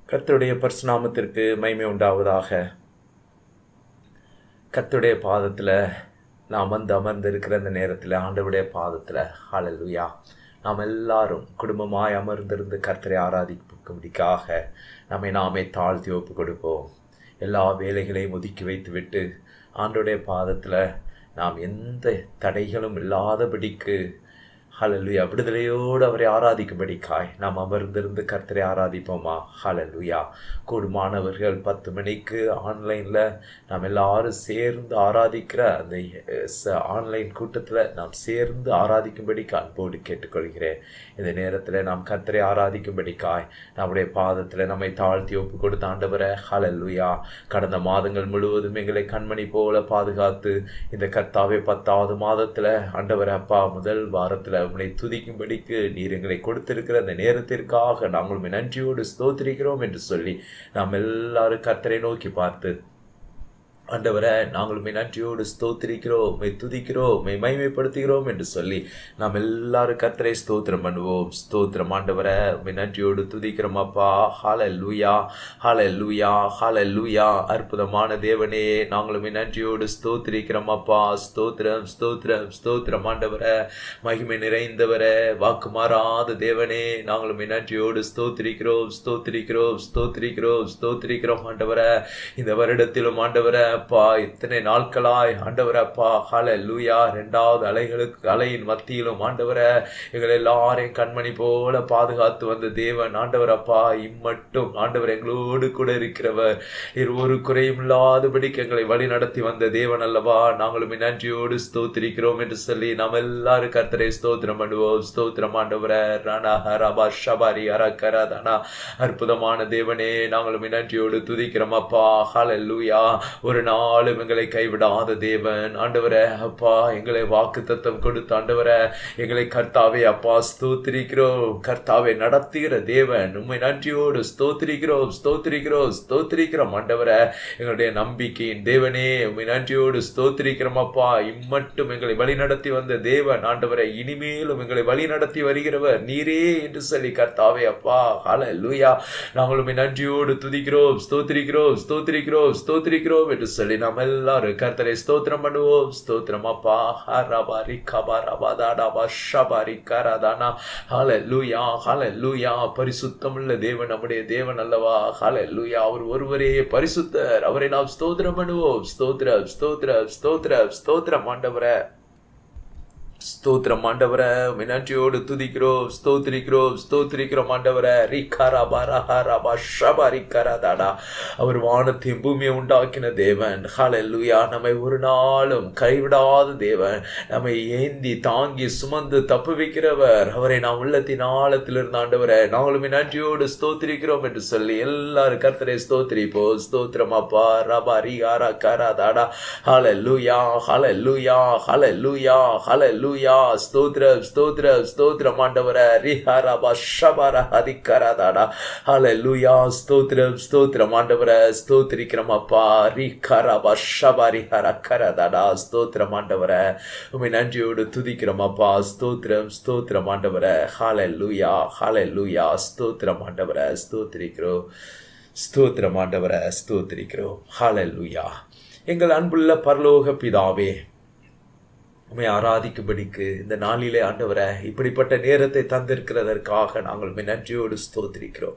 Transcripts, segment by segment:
கர்த்தருடைய பரிசுநாமத்திற்கு மகிமை உண்டாவதாக கர்த்தருடைய பாதத்தில் நாம் வந்து அமர்ந்திருக்கிற அந்த நேரத்தில் ஆண்டவருடைய பாதத்தில் ஹalleluya நாம் எல்லாரும் குடும்பமாய் அமர்ந்திருந்து கர்த்தரை ஆராதிக்கும்படிக்காக நம்மை நாமே தாழ்த்தி ஒப்பு கொடுப்போம் எல்லா வேலைகளையும் ஒதுக்கி வைத்துவிட்டு ஆண்டோடைய பாதத்தில் நாம் எந்த தடைகளும் இல்லாதபடிக்கு ஹalleluya விடுதலையோடு அவரை ஆராதிக்கும்படிக்காய் நாம் அமர்ந்திருந்து கர்த்தரை ஆராதிப்போமா ஹalleluya கூடுமானவர்கள் பத்து மணிக்கு ஆன்லைனில் நாம் எல்லாரும் சேர்ந்து ஆராதிக்கிற அந்த ஆன்லைன் கூட்டத்தில் நாம் சேர்ந்து ஆராதிக்கும்படிக்கு அன்போடு கேட்டுக்கொள்கிறேன் இந்த நேரத்தில் நாம் கர்த்தரை ஆராதிக்கும்படிக்காய் நம்முடைய பாதத்தில் நம்மை தாழ்த்தி ஒப்பு கொடுத்த ஆண்டவரை ஹalleluya கடந்த மாதங்கள் முழுவதும் எங்களை கண்மணி போல பாதுகாத்து இந்த கர்த்தாவே பத்தாவது மாதத்தில் ஆண்டவரை அப்பா முதல் வாரத்தில் உங்களை துதிக்கும்படிக்கு நீர் எங்களை கொடுத்திருக்கிற அந்த நேரத்திற்காக நாங்கள் நன்றியோடு ஸ்தோத்திரிக்கிறோம் என்று சொல்லி நாம் எல்லாரும் கர்த்தரை நோக்கி பார்த்து ஆண்டவரை நாங்கள் மெய் நன்றியோடு ஸ்தோத்திரிக்கிறோம் மெய் துதிக்கிறோம் மெய் மைமைப்படுத்துகிறோம் என்று சொல்லி நாம் எல்லாரும் கர்த்தரை ஸ்தோத்திரம் பண்ணுவோம் ஸ்தோத்திரம் ஆண்டவரை மெய் நன்றியோடு துதிக்கிறோம் அப்பா ஹால லூயா ஹால லூயா ஹால லூயா அற்புதமான தேவனே நாங்களும் மெய் நன்றியோடு ஸ்தோத்திரிக்கிறோம் அப்பா ஸ்தோத்திரம் ஸ்தோத்திரம் ஸ்தோத்திரம் ஆண்டவரை மகிமை நிறைந்தவரை வாக்கு மாறாத தேவனே நாங்களும் மெய் நன்றியோடு ஸ்தோத்திரிக்கிறோம் ஸ்தோத்திரிக்கிறோம் ஸ்தோத்திரிக்கிறோம் ஸ்தோத்திரிக்கிறோம் ஆண்டவரை இந்த வருடத்திலும் ஆண்டவரை அப்பா இத்தனை நாட்களாய் ஆண்டவர் அப்பா ஹல லூயா ரெண்டாவது அலைகளுக்கு அலையின் மத்தியிலும் ஆண்டவரை எங்களை எல்லாரையும் கண்மணி போல பாதுகாத்து வந்த தேவன் ஆண்டவர் அப்பா இம்மட்டும் ஆண்டவர் எங்களோடு கூட இருக்கிறவர் இரு ஒரு குறையும் இல்லாதபடிக்கு எங்களை வழி நடத்தி வந்த தேவன் அல்லவா நாங்களும் நன்றியோடு ஸ்தோத்திரிக்கிறோம் என்று சொல்லி நாம் எல்லாரும் கர்த்தரை ஸ்தோத்திரம் பண்ணுவோம் ஸ்தோத்திரம் ஆண்டவர ரணா ஹரபா ஷபாரி அரக்கரதனா அற்புதமான தேவனே நாங்களும் நன்றியோடு துதிக்கிறோம் அப்பா ஹல லூயா ஒரு நாளும் எங்களை கைவிடாத தேவன் ஆண்டவரே அப்பா எங்களை வாக்கு தத்தம் கொடுத்த ஆண்டவரே எங்களை கர்த்தாவே அப்பா ஸ்தோத்திரிக்கிறோம் கர்த்தாவை நடத்துகிற தேவன் உண்மை நன்றியோடு ஸ்தோத்திரிக்கிறோம் ஸ்தோத்திரிக்கிறோம் ஸ்தோத்திரிக்கிறோம் ஆண்டவரே எங்களுடைய நம்பிக்கையின் தேவனே உண்மை நன்றியோடு ஸ்தோத்திரிக்கிறோம் அப்பா இம்மட்டும் எங்களை வழி நடத்தி வந்த தேவன் ஆண்டவரை இனிமேலும் எங்களை வழி நடத்தி வருகிறவர் நீரே என்று சொல்லி கர்த்தாவே அப்பா ஹால லூயா நாங்களும் நன்றியோடு துதிக்கிறோம் ஸ்தோத்திரிக்கிறோம் ஸ்தோத்திரிக்கிறோம் ஸ்தோத்திரிக்கிறோம் என்று சொல்லி நாம் எல்லாரும் கர்த்தரை ஸ்தோத்திரம் பண்ணுவோம் ஸ்தோத்திரம் அப்பா ஹரபாரி கபாரபாதாடாபா ஷபாரி கராதானா ஹால லூயா ஹால லூயா பரிசுத்தமுள்ள தேவன் நம்முடைய தேவன் அல்லவா ஹால லூயா அவர் ஒருவரே பரிசுத்தர் அவரை நாம் ஸ்தோத்திரம் பண்ணுவோம் ஸ்தோத்திரம் ஸ்தோத்திரம் ஸ்தோத்திரம் ஸ்தோத்திரம் ஆண்டவரை ஸ்தோத்திரம் ஆண்டவரை நன்றியோடு துதிக்கிறோம் ஸ்தோத்திரிக்கிறோம் ஸ்தோத்திரிக்கிறோம் ஆண்டவரை ரிகாரா பரஹாரா ஷபா ரிகாரா தாடா அவர் வானத்தையும் பூமியை உண்டாக்கின தேவன் ஹalleluya நம்மை ஒரு நாளும் கைவிடாத தேவன் நம்மை ஏந்தி தாங்கி சுமந்து தப்பு வைக்கிறவர் அவரை நாம் உள்ளத்தின் ஆழத்தில் இருந்த ஆண்டவரை நாங்களும் நன்றியோடு ஸ்தோத்திரிக்கிறோம் என்று சொல்லி எல்லாரும் கர்த்தரை ஸ்தோத்திரிப்போ ஸ்தோத்திரம் அப்பா ரபா ரிகாரா கரா தாடா ஹalleluya ஹalleluya ஹalleluya ஹalleluya ஹalleluya ஸ்தோத்ரம் ஸ்தோத்ரம் ஸ்தோத்ரம் ஆண்டவரே ரிஹரபா ஷபர ஹதிகரதாடா ஹalleluya ஸ்தோத்ரம் ஸ்தோத்ரம் ஆண்டவரே ஸ்தோத்திரிக்கிறோம் அப்பா ரிஹரபா ஷபரி ஹரகரதாடா ஸ்தோத்ரம் ஆண்டவரே உம்மை நன்றியோடு துதிக்கிறோம் அப்பா ஸ்தோத்ரம் ஸ்தோத்ரம் ஆண்டவரே ஹalleluya ஹalleluya ஸ்தோத்ரம் ஆண்டவரே ஸ்தோத்திரிக்கிறோம் ஸ்தோத்ரம் ஆண்டவரே ஸ்தோத்திரிக்கிறோம் ஹalleluya எங்கள் அன்புள்ள பரலோக பிதாவே உண்மை ஆராதிக்கும்படிக்கு இந்த நாளிலே ஆண்டவரை இப்படிப்பட்ட நேரத்தை தந்திருக்கிறதற்காக நாங்கள் நன்றியோடு ஸ்தோத்திரிக்கிறோம்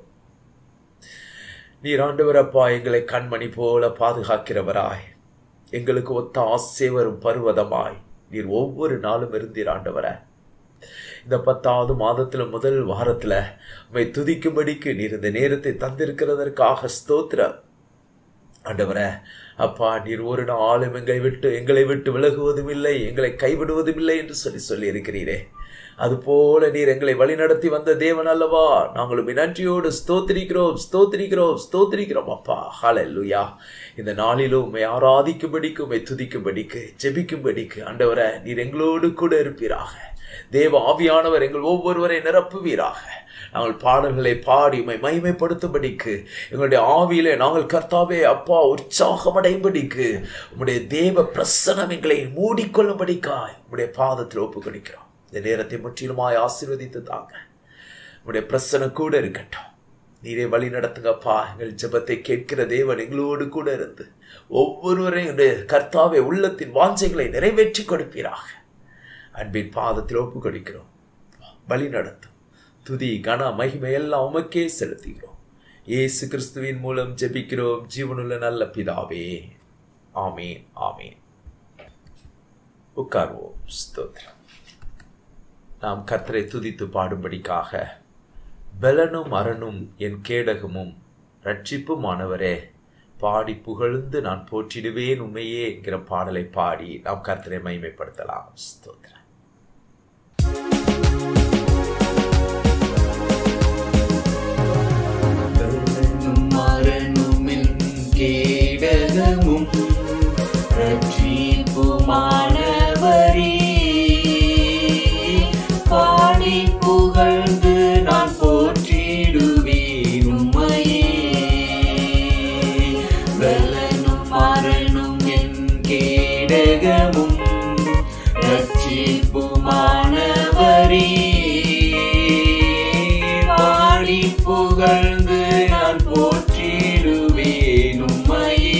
நீர் ஆண்டவரப்பா எங்களை கண்மணி போல பாதுகாக்கிறவராய் எங்களுக்கு ஒத்த ஆசை வரும் பருவதமாய் நீர் ஒவ்வொரு நாளும் இருந்தீர் ஆண்டவர இந்த பத்தாவது மாதத்துல முதல் வாரத்துல உண்மை துதிக்கும்படிக்கு நீர் இந்த நேரத்தை தந்திருக்கிறதற்காக ஸ்தோத்திரம் ஆண்டவரே அப்பா நீர் ஒரு நாளும் எங்களை விட்டு எங்களை விட்டு விலகுவதும் இல்லை எங்களை கைவிடுவதும் இல்லை என்று சொல்லி சொல்லி இருக்கிறீரே அதுபோல நீர் எங்களை வழிநடத்தி வந்த தேவன் அல்லவா நாங்களும் நன்றியோடு ஸ்தோத்திரிக்கிறோம் ஸ்தோத்திரிக்கிறோம் ஸ்தோத்திரிக்கிறோம் அப்பா ஹalleluya இந்த நாளிலும் உம்மை ஆராதிக்கும்படிக்கு உம்மை துதிக்கும்படிக்கு ஜெபிக்கும்படிக்கு ஆண்டவரை நீர் எங்களோடு கூட இருப்பீராக தேவ ஆவியானவர் எங்கள் ஒவ்வொருவரை நிரப்புவீராக நாங்கள் பாடல்களை பாடி உம்மை மகிமைப்படுத்தும்படிக்கு எங்களுடைய ஆவியிலே நாங்கள் கர்த்தாவே அப்பா உற்சாகமடையும்படிக்கு உம்முடைய தேவ பிரசனம் எங்களை மூடிக்கொள்ளும்படிக்காய் உம்முடைய பாதத்தில் ஒப்பு இந்த நேரத்தை முற்றிலுமாய் ஆசீர்வதித்து தாங்க உம்முடைய பிரசனம் கூட இருக்கட்டும் நீரே வழி நடத்துங்கப்பா எங்கள் ஜெபத்தை கேட்கிற தேவன் எங்களோடு கூட இருந்து ஒவ்வொருவரையும் கர்த்தாவை உள்ளத்தின் வாஞ்சைகளை நிறைவேற்றி கொடுப்பீராக அன்பின் பாதத்தில் ஒப்பு கொடுக்கிறோம் வழி நடத்தும் துதி கன மகிமை எல்லாம் உமக்கே செலுத்துகிறோம் இயேசு கிறிஸ்துவின் மூலம் ஜெபிக்கிறோம் ஜீவனுள்ள நல்ல பிதாவே ஆமீன் ஆமீன் உட்கார்வோம் ஸ்தோத்திரம் நாம் கர்த்தரை துதித்து பாடும்படிக்காக பலனும் அரணும் என் கேடகமும் ரட்சிப்புமானவரே பாடி புகழ்ந்து நான் போற்றிடுவேன் உண்மையே என்கிற பாடலை பாடி நாம் கர்த்தரை மைமைப்படுத்தலாம் ஸ்தோத்திரம் மரணுமின் கேடகமும் ரட்சிப்புமானவரே பாடி புகழ்ந்து நான் போற்றிடுவேன் உம்மையே வெல்லனும் மரணும் என் கேடகமும் ரட்சிப்புமானவரே பாடி புகழ்ந்து நான் போற்றிடுவேன் உம்மையே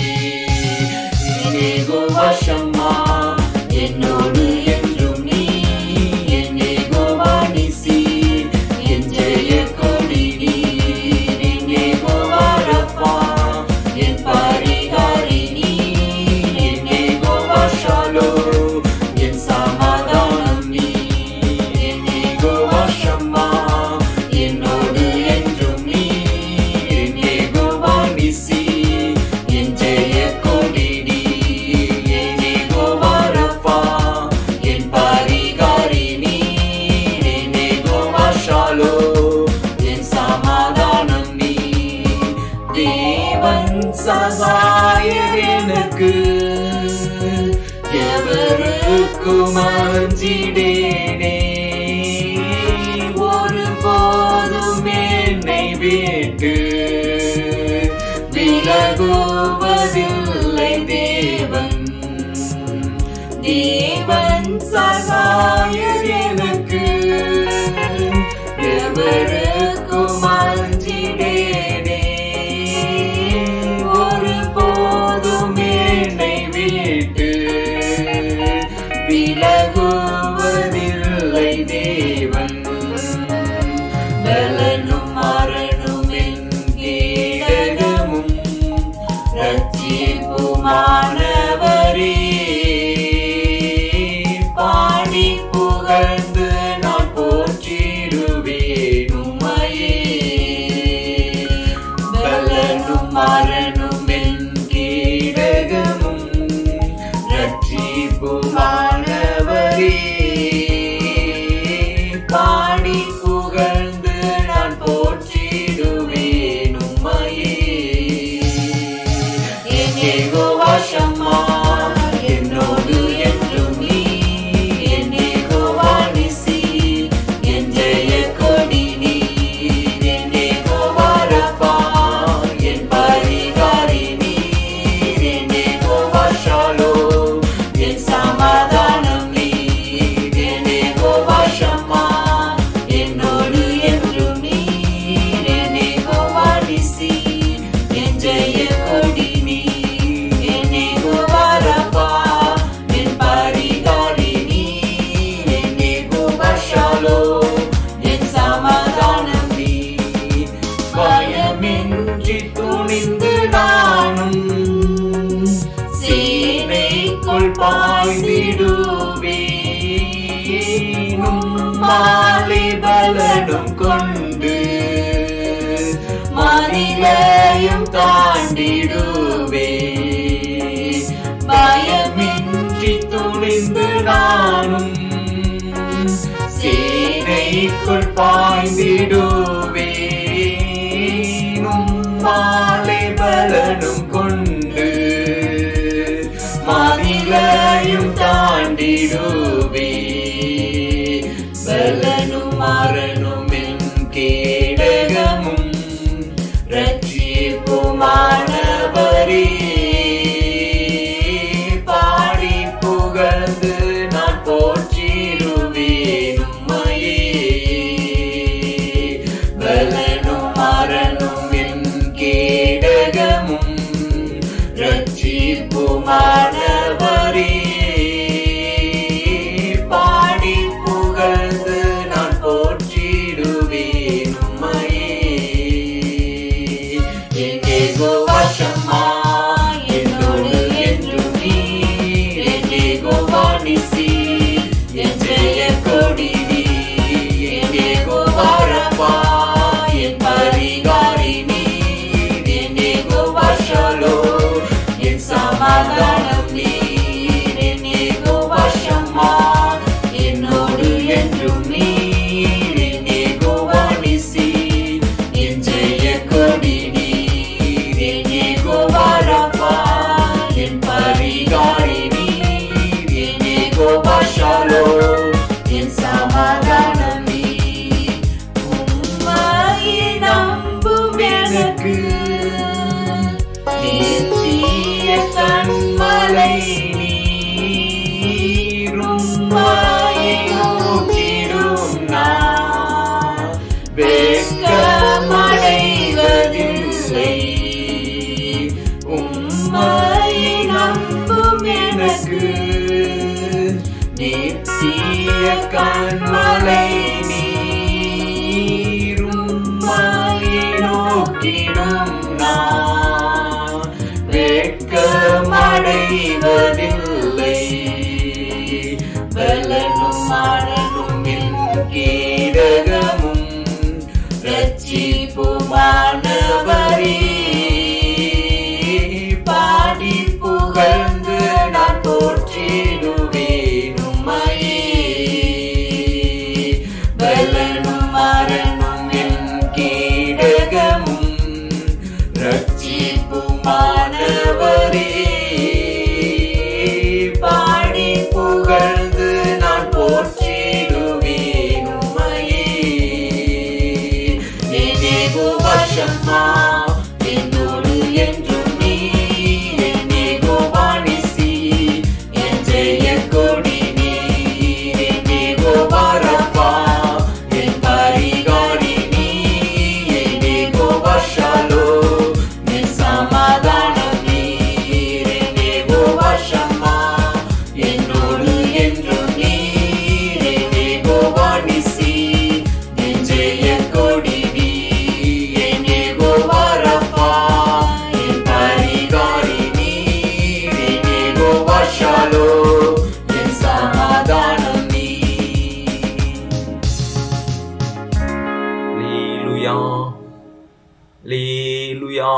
இனேகோ வசம்மா என்னோடு என்றும் நீ என்னேகோ வாணிசி என் ஜெய கொடி நீ என்னேகோ வாரப்பா என் பரிகாரி நீ என்னேகோ வஷாலோ என் சமாதானம் நீ என்னேகோ வசம்மா என்னோடு என்றும் நீ என்னேகோ வாணிசி என் ஜெய கொடி நீ என்னேகோ வாரப்பா என் பரிகாரி நீ என்னேகோ வஷாலோ என் சமாதானம் நீ தேவன் சகாயர் எனக்கு எவருக்கும் அஞ்சிடேனே ஒரு போதும் என்னை விட்டு விலகுவதில்லை தேவன் தேவன் சகாயர் எனக்கு எவருக்கும் அஞ்சிடேனே ஒரு போதும் என்னை விட்டு விலகுவதில்லை தேவன் பலனும் மரணும் என் கேடகமும் ரட்சிப்புமானவரே பாடி புகழ்ந்து நான் போற்றிடுவேன் உம்மையே பலனும் மரணும் என் கேடகமும் ரட்சிப்புமானவரே பாடி புகழ்ந்து நான் போற்றிடுவேன் உம்மையே என்னேகோ வசம்மா என்னோடு என்றும் நீ என்னேகோ வாணிசி என் ஜெய கொடி நீ என்னேகோ வாரப்பா என் பரிகாரி நீ என்னேகோ வஷாலோ என் சமாதானம் நீ என்னேகோ வசம்மா என்னோடு என்றும் நீ என்னேகோ வாணிசி என் ஜெய கொடி நீ என்னேகோ வாரப்பா என் பரிகாரி நீ என்னேகோ வஷாலோ என் சமாதானம் நீ பயமின்றி துணிந்து நானும் சீனைக்குள் பாய்ந்திடுவேனும் மாலை பலனும் கொண்டு மனிதயும் தாண்டிடுவே பயமின்றி துணிந்து நானும் சேனைக்குள் பாய்ந்திடுவேனும் மாலை பலனும் கொண்டு மனிதயும் தாண்டிடுவே பலனும் மரணும் என் கேடகமும் ரட்சிப்புமானவரே பாடி புகழ்ந்து நான் போற்றிடுவேன் உம்மையே பலனும் மர நித்திய கண்மலை நீரும் மாயை நோக்கிடும் நான் வெட்கமடைவதில்லை உம்மை நம்பும் எனக்கு நித்திய கண்மலை நீரும் மாயை நோக்கிடும் நான் வெட்கமடைவதில்லை பலனும் மரணம் என் கீடகமும் ரட்சிப்புமானவரே பாடி புகழ்ந்து நான் போற்றிடுவேன் உம்மையே பலனும் மரணம் என் கீடகமும் ரட்சிப்புமானவரே பாடி புகழ்ந்து நான் போற்றிடுவேன் உம்மையே நினைவு வசமா என்னோடு என்றும் நீ என்னைகோ வாணிசி என் ஜெய கொடி நீ என்னைகோ வரப்பா என் பரிகாரி நீ என்னைகோ வஷாலோ என் சமாதானம் நீ என்னைகோ வசமா என்னோடு என்றும் நீ என்னைகோ வாணிசி என் ஜெய கொடி நீ என்னைகோ வரப்பா என் பரிகாரி நீ என்னைகோ வஷாலோ என் சமாதானம் நீ லீலுயா லீலுயா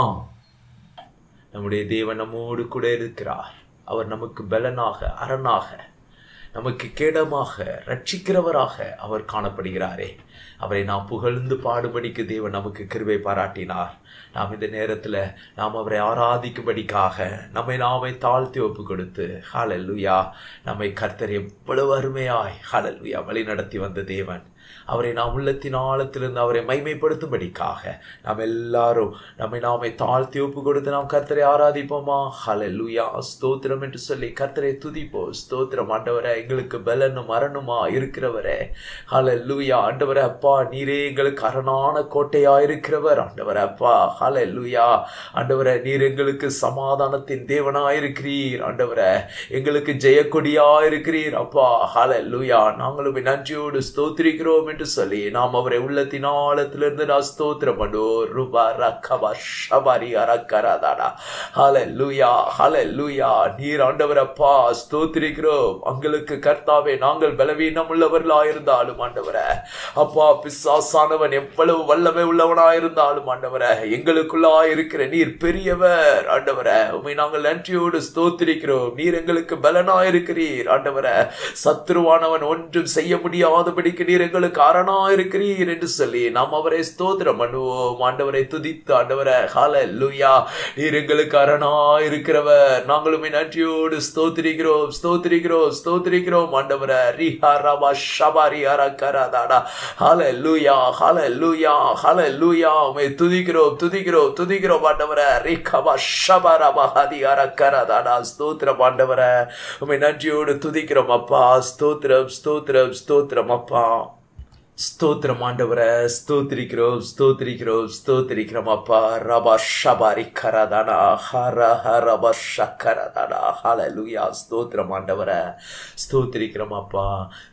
நம்முடைய தேவன் நம்மோடு கூட இருக்கிறார் அவர் நமக்கு பலனாக அரணாக நமக்கு கேடமாக ரட்சிக்கிறவராக அவர் காணப்படுகிறாரே அவரை நாம் புகழ்ந்து பாடுபடிக்கு தேவன் நமக்கு கிருபை பாராட்டினார் நாம் இந்த நேரத்தில் நாம் அவரை ஆராதிக்கும்படிக்காக நம்மை நாமே தாழ்த்தி ஒப்பு கொடுத்து ஹalleluya நம்மை கர்த்தர் எவ்வளவு அருமையாய் ஹalleluya வழி நடத்தி வந்த தேவன் அவரை நாம் உள்ளத்தின் ஆழத்திலிருந்து அவரை மைமைப்படுத்தும்படிக்காக நாம் எல்லாரும் நம்மை நாமே தாழ்த்தி ஒப்பு கொடுத்து நாம் கர்த்தரை ஆராதிப்போமா ஹalleluya ஸ்தோத்திரம் என்று சொல்லி கர்த்தரை துதிப்போம் ஸ்தோத்திரம் ஆண்டவரே எங்களுக்கு பலனும் மரணமா இருக்கிறவரே ஹalleluya ஆண்டவரே அப்பா நீரே எங்களுக்கு அரணான கோட்டையா இருக்கிறவர் ஆண்டவரே அப்பா ஹalleluya ஆண்டவரே நீர் எங்களுக்கு சமாதானத்தின் தேவனா இருக்கிறீர் ஆண்டவரே எங்களுக்கு ஜெயக்கொடியா இருக்கிறீர் அப்பா ஹalleluya நாங்களும் நன்றியோடு ஸ்தோத்திரிக்கிறோம் என்று சொல்லி நாம் அவரை உள்ளத்தின் ஆழத்திலிருந்து நான் ஸ்தோத்திரம் பண்ணுவோம் ரூபா ரக்கபா ஷபாரி அரக்கராதாடா ஹalleluya ஹalleluya நீர் ஆண்டவர் அப்பா ஸ்தோத்திரிக்கிறோம் உங்களுக்கு கர்த்தாவே நாங்கள் பலவீனம் உள்ளவர்களா இருந்தாலும் ஆண்டவரே அப்பா பிசாசானவன் எவ்வளவு வல்லமை உள்ளவனா இருந்தாலும் ஆண்டவரே எங்களுக்குள்ளா இருக்கிற நீர் பெரியவர் ஆண்டவரே உண்மை நாங்கள் நன்றியோடு ஸ்தோத்திரிக்கிறோம் நீர் எங்களுக்கு பலனா இருக்கிறீர் ஆண்டவரே சத்ருவானவன் ஒன்றும் செய்ய முடியாதபடிக்கு நீர் எங்களுக்கு அரணா இருக்கிறீர் என்று சொல்லி நாம் அவரை ஸ்தோத்திரம் பண்ணுவோம் ஆண்டவரை துதித்து ஆண்டவரை ஹால லூயா நீர் எங்களுக்கு அரணா இருக்கிறவர் நாங்களுமே நன்றியோடு ஸ்தோத்திரிக்கிறோம் ஸ்தோத்திரிக்கிறோம் ஸ்தோத்திரிக்கிறோம் ஆண்டவரை ரிஹா ரபா ஷபாரி அரக்கராதாடா ஹால லூயா ஹால லூயா ஹால லூயா உமை துதிக்கிறோம் துதிக்கிறோம் துதிக்கிறோம் ஆண்டவரை ரிகபா ஷபரபா ஹதி அரக்கராதாடா ஸ்தோத்திரம் ஆண்டவரை உமை நன்றியோடு துதிக்கிறோம் அப்பா ஸ்தோத்திரம் ஸ்தோத்திரம் ஸ்தோத்திரம் அப்பா ஸ்தோத்திரம் ஆண்டவரை ஸ்தோத்திரிக்கிறோம் ஸ்தோத்திரிக்கிறோம் ஸ்தோத்திரிக்கிறோம் அப்பா ரபா ஷபாரி கரதானா ஹர ஹரபா ஷக்கரதானா ஹalleluya ஸ்தோத்திரம் ஆண்டவரை ஸ்தோத்திரிக்கிறோம் அப்பா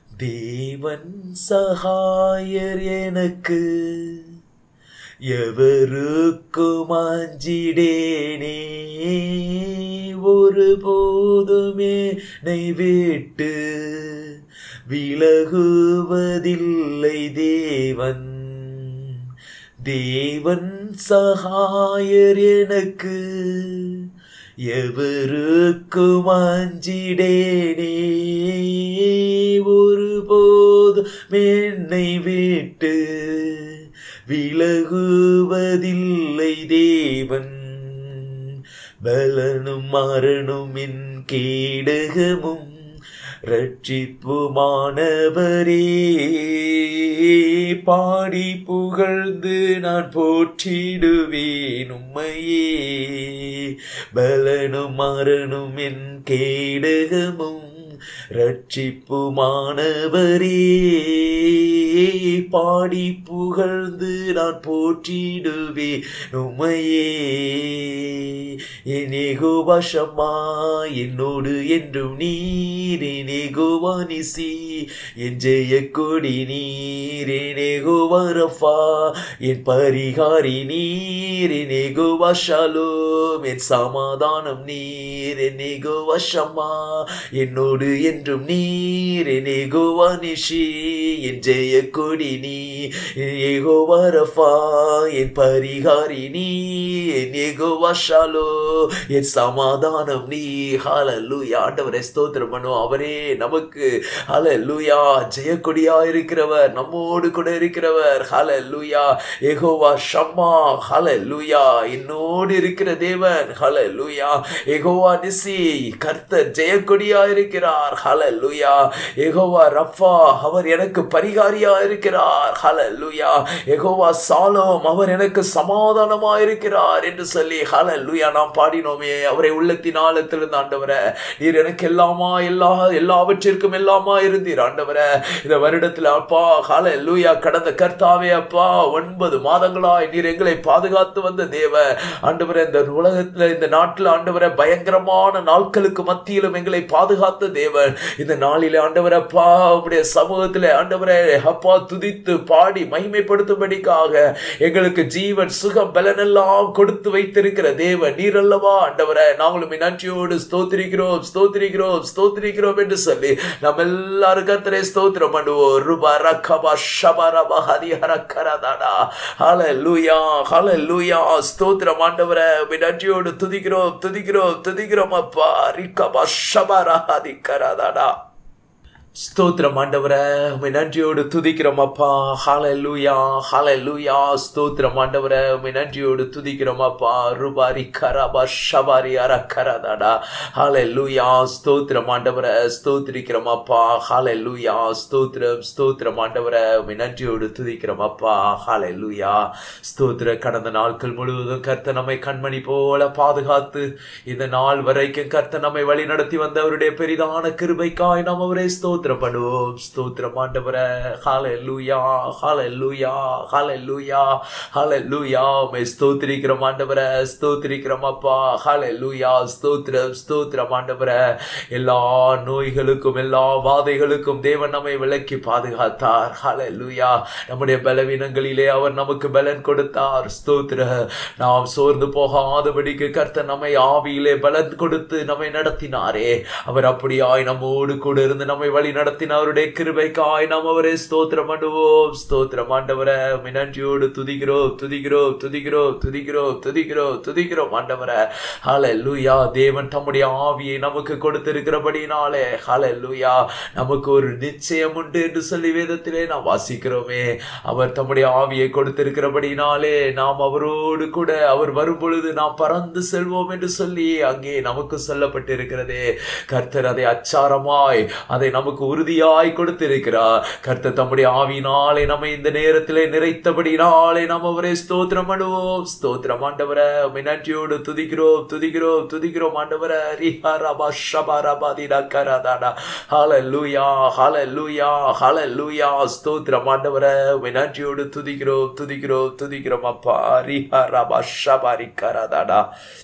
தேவன் சகாயர் எனக்கு எவருக்கும் அஞ்சிடேனே ஒரு போதுமே விட்டு விலகுவதில்லை தேவன் தேவன் சகாயர் எனக்கு எவருக்கும் அஞ்சிடேனே ஒரு போதும் என்னை விட்டு விலகுவதில்லை தேவன் பலனும் மரணும் என் கேடகமும் ரட்சிப்புமானவரே பாடி புகழ்ந்து நான் போற்றிடுவேன் உம்மையே பலனும் மரணும் என் கேடகமும் ரட்சிப்புமானவரே பாடி புகழ்ந்து நான் போற்றிடுவே உமையே என்னேகோ வசமா என்னோடு என்றும் நீர் என்னேகோ வானிசி என் ஜெய கொடி நீர் என்னேகோ வரஃபா என் பரிகாரி நீர் என்னேகோ வஷாலோம் என் சமாதானம் நீர் என்னேகோ வசமா என்னோடு என்றும் நீர் என்னேகோ வானிஷி என் ஜெய கொடி நீ ஏகோ வரஃபா என் பரிகாரி நீ என் ஏகோ வஷாலோ என் சமாதானம் நீ ஹalleluya ஆண்டவரே ஸ்தோத்திரம் பண்ணோம் அவரே நமக்கு ஹalleluya ஜெயக்கொடியா இருக்கிறவர் நம்மோடு கூட இருக்கிறவர் ஹalleluya யெகோவா ஷம்மா ஹalleluya என்னோடு இருக்கிற தேவன் ஹalleluya யெகோவா நிசி கர்த்தர் ஜெயக்கொடியா இருக்கிறார் ஹalleluya யெகோவா ரஃபா அவர் எனக்கு பரிகாரியா இருக்கிறார் ஹalleluya யெகோவா சாலோம் அவர் எனக்கு சமாதானமா இருக்கிறார் என்று சொல்லி ஹalleluya நாம் பாடினோமே அவரை உள்ளத்தின் ஆழத்திலிருந்து ஆண்டவரே நீர் எனக்கு எல்லாமா எல்லா எல்லாவற்றிற்கும் எல்லாமா இருந்தீர் ஆண்டவரே இந்த வருடத்துல அப்பா ஹalleluya கடந்த கர்த்தாவே அப்பா ஒன்பது மாதங்களாய் நீர் எங்களை பாதுகாத்து வந்த தேவ ஆண்டவரே இந்த உலகத்துல இந்த நாட்டுல ஆண்டவரே பயங்கரமான நாட்களுக்கு மத்தியிலும் எங்களை பாதுகாத்த தேவன் இந்த நாளிலே ஆண்டவரே அப்பா உடைய சமூகத்திலே ஆண்டவரே அப்பா துதித்து பாடி மகிமைப்படுத்தும்படிக்காக எங்களுக்கு ஜீவன் சுகம் பலனெல்லாம் கொடுத்து வைத்திருக்கிற தேவன் நீர் அல்லவா ஆண்டவரே நாங்களும் நன்றியோடு ஸ்தோத்திரிக்கிறோம் ஸ்தோத்திரிக்கிறோம் ஸ்தோத்திரிக்கிறோம் என்று சொல்லி நம்ம எல்லாரும் கத்தரை ஸ்தோத்திரம் பண்ணுவோம் ருபா ரக்கபா ஷபரபா ஹரிஹர கரதாடா ஹalleluya ஹalleluya ஸ்தோத்திரம் ஆண்டவரே உம்மை நன்றியோடு துதிக்கிறோம் துதிக்கிறோம் துதிக்கிறோம் அப்பா ரிக்கபா ஷபரா ஹதி கரதாடா ஸ்தோத்திரம் ஆண்டவரே உம்மை நன்றியோடு துதிக்கிறோம் அப்பா ஹalleluya ஹalleluya ஸ்தோத்திரம் ஆண்டவரே உம்மை நன்றியோடு துதிக்கிறோம் அப்பா ருபாரி கரபா ஷபாரி அரக்கரதாடா ஹalleluya ஸ்தோத்திரம் ஆண்டவரே ஸ்தோத்திரிக்கிறோம் அப்பா ஹalleluya ஸ்தோத்திரம் ஸ்தோத்திரம் ஆண்டவரே உம்மை நன்றியோடு துதிக்கிறோம் அப்பா ஹalleluya ஸ்தோத்திர கடந்த நாட்கள் முழுவதும் கர்த்தர் நம்மை கண்மணி போல பாதுகாத்து இந்த நாள் வரைக்கும் கர்த்தர் நம்மை வழி நடத்தி வந்தவருடைய பெரிதான கிருபைக்காய் நாம் அவரை ஸ்தோத்திரம் பண்ணுவோம் ஸ்தோத்திரம் ஆண்டவரே ஹalleluya ஹalleluya ஹalleluya ஹalleluya மே ஸ்தோத்திரிக்கிறோம் ஆண்டவரே ஸ்தோத்திரிக்கிறோம் அப்பா ஹalleluya ஸ்தோத்திரம் ஸ்தோத்திரம் ஆண்டவரே எல்லா நோய்களுக்கும் எல்லா வாதைகளுக்கும் தேவன் நம்மை விலக்கி பாதுகாத்தார் ஹalleluya நம்முடைய பலவீனங்களிலே அவர் நமக்கு பலன் கொடுத்தார் ஸ்தோத்திர நாம் சோர்ந்து போகாதபடிக்கு கர்த்தர் நம்மை ஆவியிலே பலன் கொடுத்து நம்மை நடத்தினாரே அவர் அப்படியாய் நம்மோடு கூட இருந்து நம்மை வழி நடத்தின அவருடைய கிருபைக்காய் நாம் அவரை ஸ்தோத்திரம் பண்ணுவோம் ஸ்தோத்திரம் ஆண்டவரை உம்மை நன்றியோடு துதிக்கிறோம் துதிக்கிறோம் துதிக்கிறோம் துதிக்கிறோம் துதிக்கிறோம் துதிக்கிறோம் ஆண்டவரை ஹalleluya தேவன் தம்முடைய ஆவியை நமக்கு கொடுத்திருக்கிறபடினாலே ஹalleluya நமக்கு ஒரு நிச்சயம் உண்டு என்று சொல்லி வேதத்திலே நாம் வாசிக்கிறோமே அவர் தம்முடைய ஆவியை கொடுத்திருக்கிறபடினாலே நாம் அவரோடு கூட அவர் வரும் பொழுது நாம் பறந்து செல்வோம் என்று சொல்லி அங்கே நமக்கு சொல்லப்பட்டிருக்கிறதே கர்த்தர் அதை அச்சாரமாய் அதை நமக்கு உறுதியாய் கொடுத்திருக்கிறார் கர்த்தர் தம்முடைய ஆவியினாலே நம்மை இந்த நேரத்திலே நிறைத்தபடினாலே நாம் அவரை ஸ்தோத்திரம் பண்ணுவோம் ஸ்தோத்திரம் ஆண்டவரை உம்மை நன்றியோடு துதிக்கிறோம் துதிக்கிறோம் துதிக்கிறோம் ஆண்டவரை ரிஹரபா ஷபரபா திடக்கரதாடா ஹalleluya ஹalleluya ஹalleluya ஸ்தோத்திரம் ஆண்டவரை உம்மை நன்றியோடு துதிக்கிறோம் துதிக்கிறோம் துதிக்கிறோம் அப்பா ரிஹரபா ஷபரிக்கரதாடா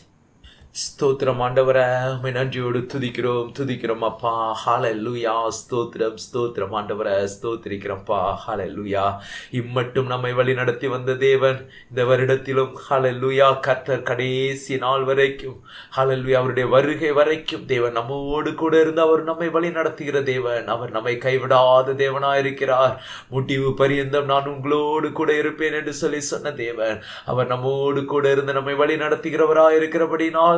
ஸ்தோத்திரம் ஆண்டவரை உம்மை நன்றியோடு துதிக்கிறோம் துதிக்கிறோம் அப்பா ஹalleluya ஸ்தோத்திரம் ஸ்தோத்திரம் ஆண்டவரை ஸ்தோத்திரிக்கிறோம்ப்பா ஹalleluya இம்மட்டும் நம்மை வழி நடத்தி வந்த தேவன் இந்த வருடத்திலும் ஹalleluya கர்த்தர் கடைசி நாள் வரைக்கும் ஹalleluya அவருடைய வருகை வரைக்கும் தேவன் நம்மோடு கூட இருந்து அவர் நம்மை வழி நடத்துகிற தேவன் அவர் நம்மை கைவிடாத தேவனாய் இருக்கிறார் முடிவு பரியந்தம் நான் உங்களோடு கூட இருப்பேன் என்று சொல்லி சொன்ன தேவன் அவர் நம்மோடு கூட இருந்து நம்மை வழி நடத்துகிறவராய் இருக்கிறபடினால்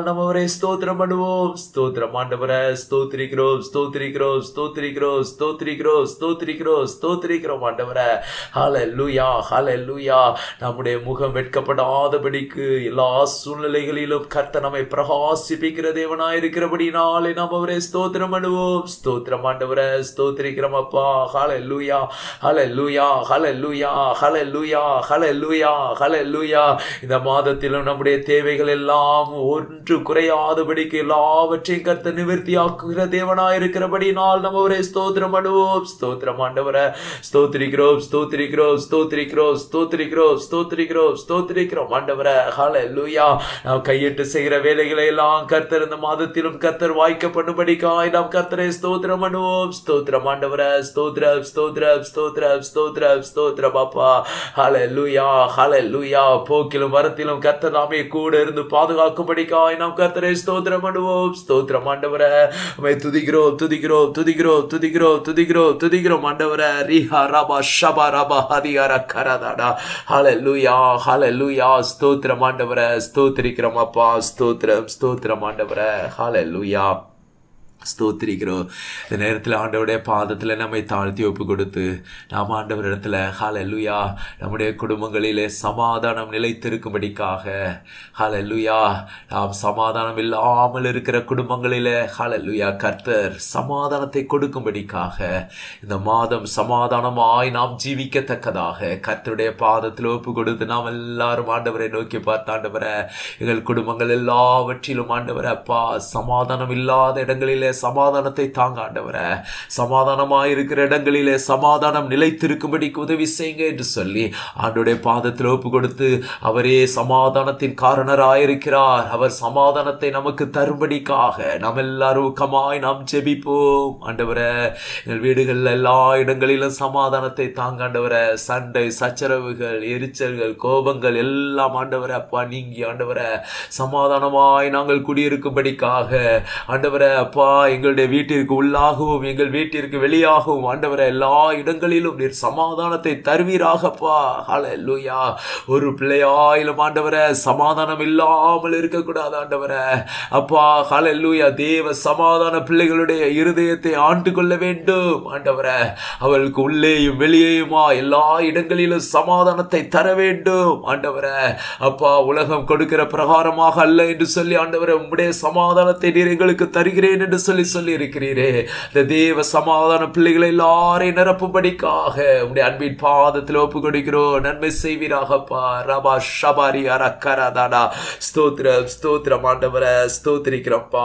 நம்ம அவரை ஸ்தோத்திரம் பண்ணுவோம் ஸ்தோத்திரம் ஆண்டவரை ஸ்தோத்திரிக்கிறோம் ஸ்தோத்திரிக்கிறோம் ஸ்தோத்திரிக்கிறோம் ஸ்தோத்திரிக்கிறோம் ஸ்தோத்திரிக்கிறோம் ஸ்தோத்திரிக்கிறோம் ஆண்டவரை ஹalleluya ஹalleluya நம்முடைய முகம் வெட்கப்படாதபடிக்கு எல்லா சூழ்நிலைகளிலும் கர்த்தர் நம்மை பிரகாசிப்பிக்கிற தேவனாய் இருக்கிறபடினாலே நாம் அவரை ஸ்தோத்திரம் பண்ணுவோம் ஸ்தோத்திரம் ஆண்டவரை ஸ்தோத்திரிக்கிறோம் அப்பா ஹalleluya ஹalleluya ஹalleluya ஹalleluya ஹalleluya ஹalleluya இந்த மாதத்திலும் நம்முடைய தேவைகள் எல்லாம் ஒன்று குறையாதபடிக்கு எல்லாவற்றையும் கர்த்த நிவர்த்தியாக்குகிற தேவனாய் இருக்கிறபடினால் நம்ம அவரை ஸ்தோத்திரம் பண்ணுவோம் ஸ்தோத்திரம் ஆண்டவரை ஸ்தோத்திரிக்கிறோம் ஸ்தோத்திரிக்கிறோம் ஸ்தோத்திரிக்கிறோம் ஸ்தோத்திரிக்கிறோம் ஸ்தோத்திரிக்கிறோம் ஸ்தோத்திரிக்கிறோம் ஆண்டவரை ஹalleluya நாம் கையிட்டு செய்கிற வேலைகளை எல்லாம் கர்த்தர் இந்த மாதத்திலும் கர்த்தர் வாய்க்க பண்ணும்படிக்காய் நாம் கர்த்தரை ஸ்தோத்திரம் பண்ணுவோம் ஸ்தோத்திரம் ஆண்டவரை ஸ்தோத்திரம் ஸ்தோத்திரம் ஸ்தோத்திரம் ஸ்தோத்திரம் ஸ்தோத்திரம் அப்பா ஹalleluya ஹalleluya போக்கிலும் வரத்திலும் கர்த்தர் நாமே கூட இருந்து பாதுகாக்கும்படிக்காய் நாம் கர்த்தரை ஸ்தோத்திரம் பண்ணுவோம் ஸ்தோத்திரம் ஆண்டவரை உம்மை துதிக்கிறோம் துதிக்கிறோம் துதிக்கிறோம் துதிக்கிறோம் துதிக்கிறோம் துதிக்கிறோம் ஆண்டவரை ரிஹா ரபா ஷபா ரபா ஹரிஹர கரதாடா ஹalleluya ஹalleluya ஸ்தோத்திரம் ஆண்டவரை ஸ்தோத்திரிக்கிறோம் அப்பா ஸ்தோத்திரம் ஸ்தோத்திரம் ஆண்டவரை ஹalleluya ஸ்தோத்திரிக்கிறோம் இந்த நேரத்தில் ஆண்டவருடைய பாதத்தில் நம்மை தாழ்த்தி ஒப்பு கொடுத்து நாம் ஆண்டவர் இடத்துல ஹalleluya நம்முடைய குடும்பங்களிலே சமாதானம் நிலைத்திருக்கும்படிக்காக ஹalleluya நாம் சமாதானம் இல்லாமல் இருக்கிற குடும்பங்களிலே ஹalleluya கர்த்தர் சமாதானத்தை கொடுக்கும்படிக்காக இந்த மாதம் சமாதானமாய் நாம் ஜீவிக்கத்தக்கதாக கர்த்தருடைய பாதத்தில் ஒப்பு கொடுத்து நாம் எல்லாரும் ஆண்டவரை நோக்கி பார்த்து ஆண்டவரை எங்கள் குடும்பங்கள் எல்லாவற்றிலும் ஆண்டவரை அப்பா சமாதானம் இல்லாத இடங்களிலே சமாதானத்தை தாங்க ஆண்டவரை சமாதானமாய் இருக்கிற இடங்களிலே சமாதானம் நிலைத்திருக்கும்படிக்கு உதவி செய்யுங்க என்று சொல்லி ஆண்டோடைய பாதத்தில் ஒப்பு கொடுத்து அவரே சமாதானத்தின் காரணராயிருக்கிறார் அவர் சமாதானத்தை நமக்கு தரும்படிக்காக நாம் எல்லாரும் ஊக்கமாய் நாம் ஜெபிப்போம் ஆண்டவரை எங்கள் வீடுகளில் எல்லா இடங்களிலும் சமாதானத்தை தாங்க ஆண்டவரை சண்டை சச்சரவுகள் எரிச்சல்கள் கோபங்கள் எல்லாம் ஆண்டவரை அப்பா நீங்கி ஆண்டவரை சமாதானமாய் நாங்கள் குடியிருக்கும்படிக்காக ஆண்டவரை அப்பா எங்களுடைய வீட்டிற்கு உள்ளாகவும் எங்கள் வீட்டிற்கு வெளியாகவும் ஆண்டவரை எல்லா இடங்களிலும் நீர் சமாதானத்தை தருவீராகப்பா ஹalleluya ஒரு பிள்ளையாயிலும் ஆண்டவரை சமாதானம் இல்லாமல் இருக்கக்கூடாது ஆண்டவரை அப்பா ஹalleluya தேவ சமாதான பிள்ளைகளுடைய இருதயத்தை ஆண்டு கொள்ள வேண்டும் ஆண்டவரை அவளுக்கு உள்ளேயும் வெளியேயுமா எல்லா இடங்களிலும் சமாதானத்தை தர வேண்டும் ஆண்டவரை அப்பா உலகம் கொடுக்கிற பிரகாரமாக அல்ல என்று சொல்லி ஆண்டவரை உம்முடைய சமாதானத்தை நீர் எங்களுக்கு தருகிறேன் என்று சொல்லி சொல்லி இருக்கிறீரே இந்த தேவ சமாதான பிள்ளைகளை எல்லாரையும் நிரப்பும்படிக்காக உம்முடைய அன்பின் பாதத்தில் ஒப்பு கொடுக்கிறோம் நன்மை செய்வீராகப்பா ரபா ஷபாரி அரக்கரதாடா ஸ்தோத்திரம் ஸ்தோத்திரம் ஆண்டவரை ஸ்தோத்திரிக்கிறப்பா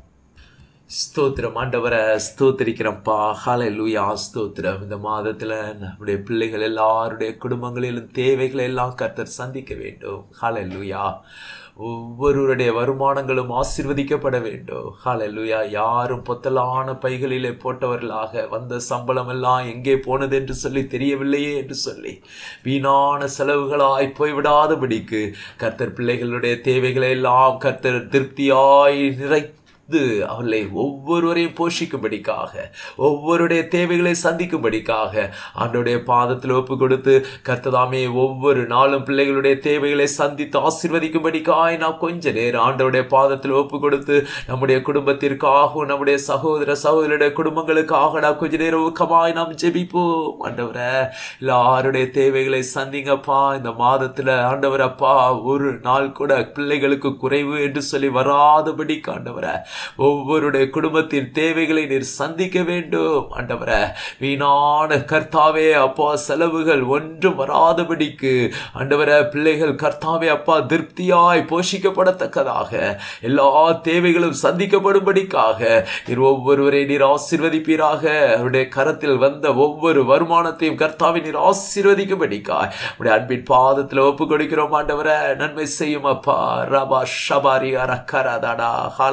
ஸ்தோத்திரம் ஆண்டவரை ஸ்தோத்திரிக்கிறப்பா ஹalleluya ஸ்தோத்திரம் இந்த மாதத்தில் நம்முடைய பிள்ளைகள் எல்லாருடைய குடும்பங்களிலும் தேவைகளை எல்லாம் கர்த்தர் சந்திக்க வேண்டும் ஹalleluya ஒவ்வொருவருடைய வருமானங்களும் ஆசிர்வதிக்கப்பட வேண்டும் ஹalleluya யாரும் பொத்தலான பைகளிலே போட்டவர்களாக வந்த சம்பளம் எல்லாம் எங்கே போனது என்று சொல்லி தெரியவில்லையே என்று சொல்லி வீணான செலவுகளாய் போய்விடாதபடிக்கு கர்த்தர் பிள்ளைகளுடைய தேவைகளை எல்லாம் கர்த்தர் திருப்தியாய் நிறை இது அவளை ஒவ்வொருவரையும் போஷிக்கும்படிக்காக ஒவ்வொருடைய தேவைகளை சந்திக்கும்படிக்காக ஆண்டோடைய பாதத்தில் ஒப்பு கொடுத்து கர்த்ததாமே ஒவ்வொரு நாளும் பிள்ளைகளுடைய தேவைகளை சந்தித்து ஆசீர்வதிக்கும்படிக்காய் நாம் கொஞ்ச நேரம் ஆண்டோடைய பாதத்தில் ஒப்பு கொடுத்து நம்முடைய குடும்பத்திற்காகவும் நம்முடைய சகோதர சகோதரருடைய குடும்பங்களுக்காக நாம் கொஞ்ச நேரம் ஊக்கமாய் நாம் ஜெபிப்போம் ஆண்டவரை எல்லாருடைய தேவைகளை சந்திங்கப்பா இந்த மாதத்துல ஆண்டவர் அப்பா ஒரு நாள் கூட பிள்ளைகளுக்கு குறைவு என்று சொல்லி வராதபடி ஆண்டவரை ஒவ்வொருடைய குடும்பத்தின் தேவைகளை நீர் சந்திக்க வேண்டும் ஆண்டவரை வீணான கர்த்தாவே அப்பா செலவுகள் ஒன்றும் வராதபடிக்கு ஆண்டவரை பிள்ளைகள் கர்த்தாவே அப்பா திருப்தியாய் போஷிக்கப்படத்தக்கதாக எல்லா தேவைகளும் சந்திக்கப்படும்படிக்காக நீர் ஒவ்வொருவரை நீர் ஆசீர்வதிப்பீராக அவருடைய கரத்தில் வந்த ஒவ்வொரு வருமானத்தையும் கர்த்தாவை நீர் ஆசீர்வதிக்கும்படிக்காய் உடைய அன்பின் பாதத்தில் ஒப்பு கொடுக்கிறோம் ஆண்டவரை நன்மை செய்யும் அப்பா ரபா ஷபாரி அரக்கரதாடா ஹalleluya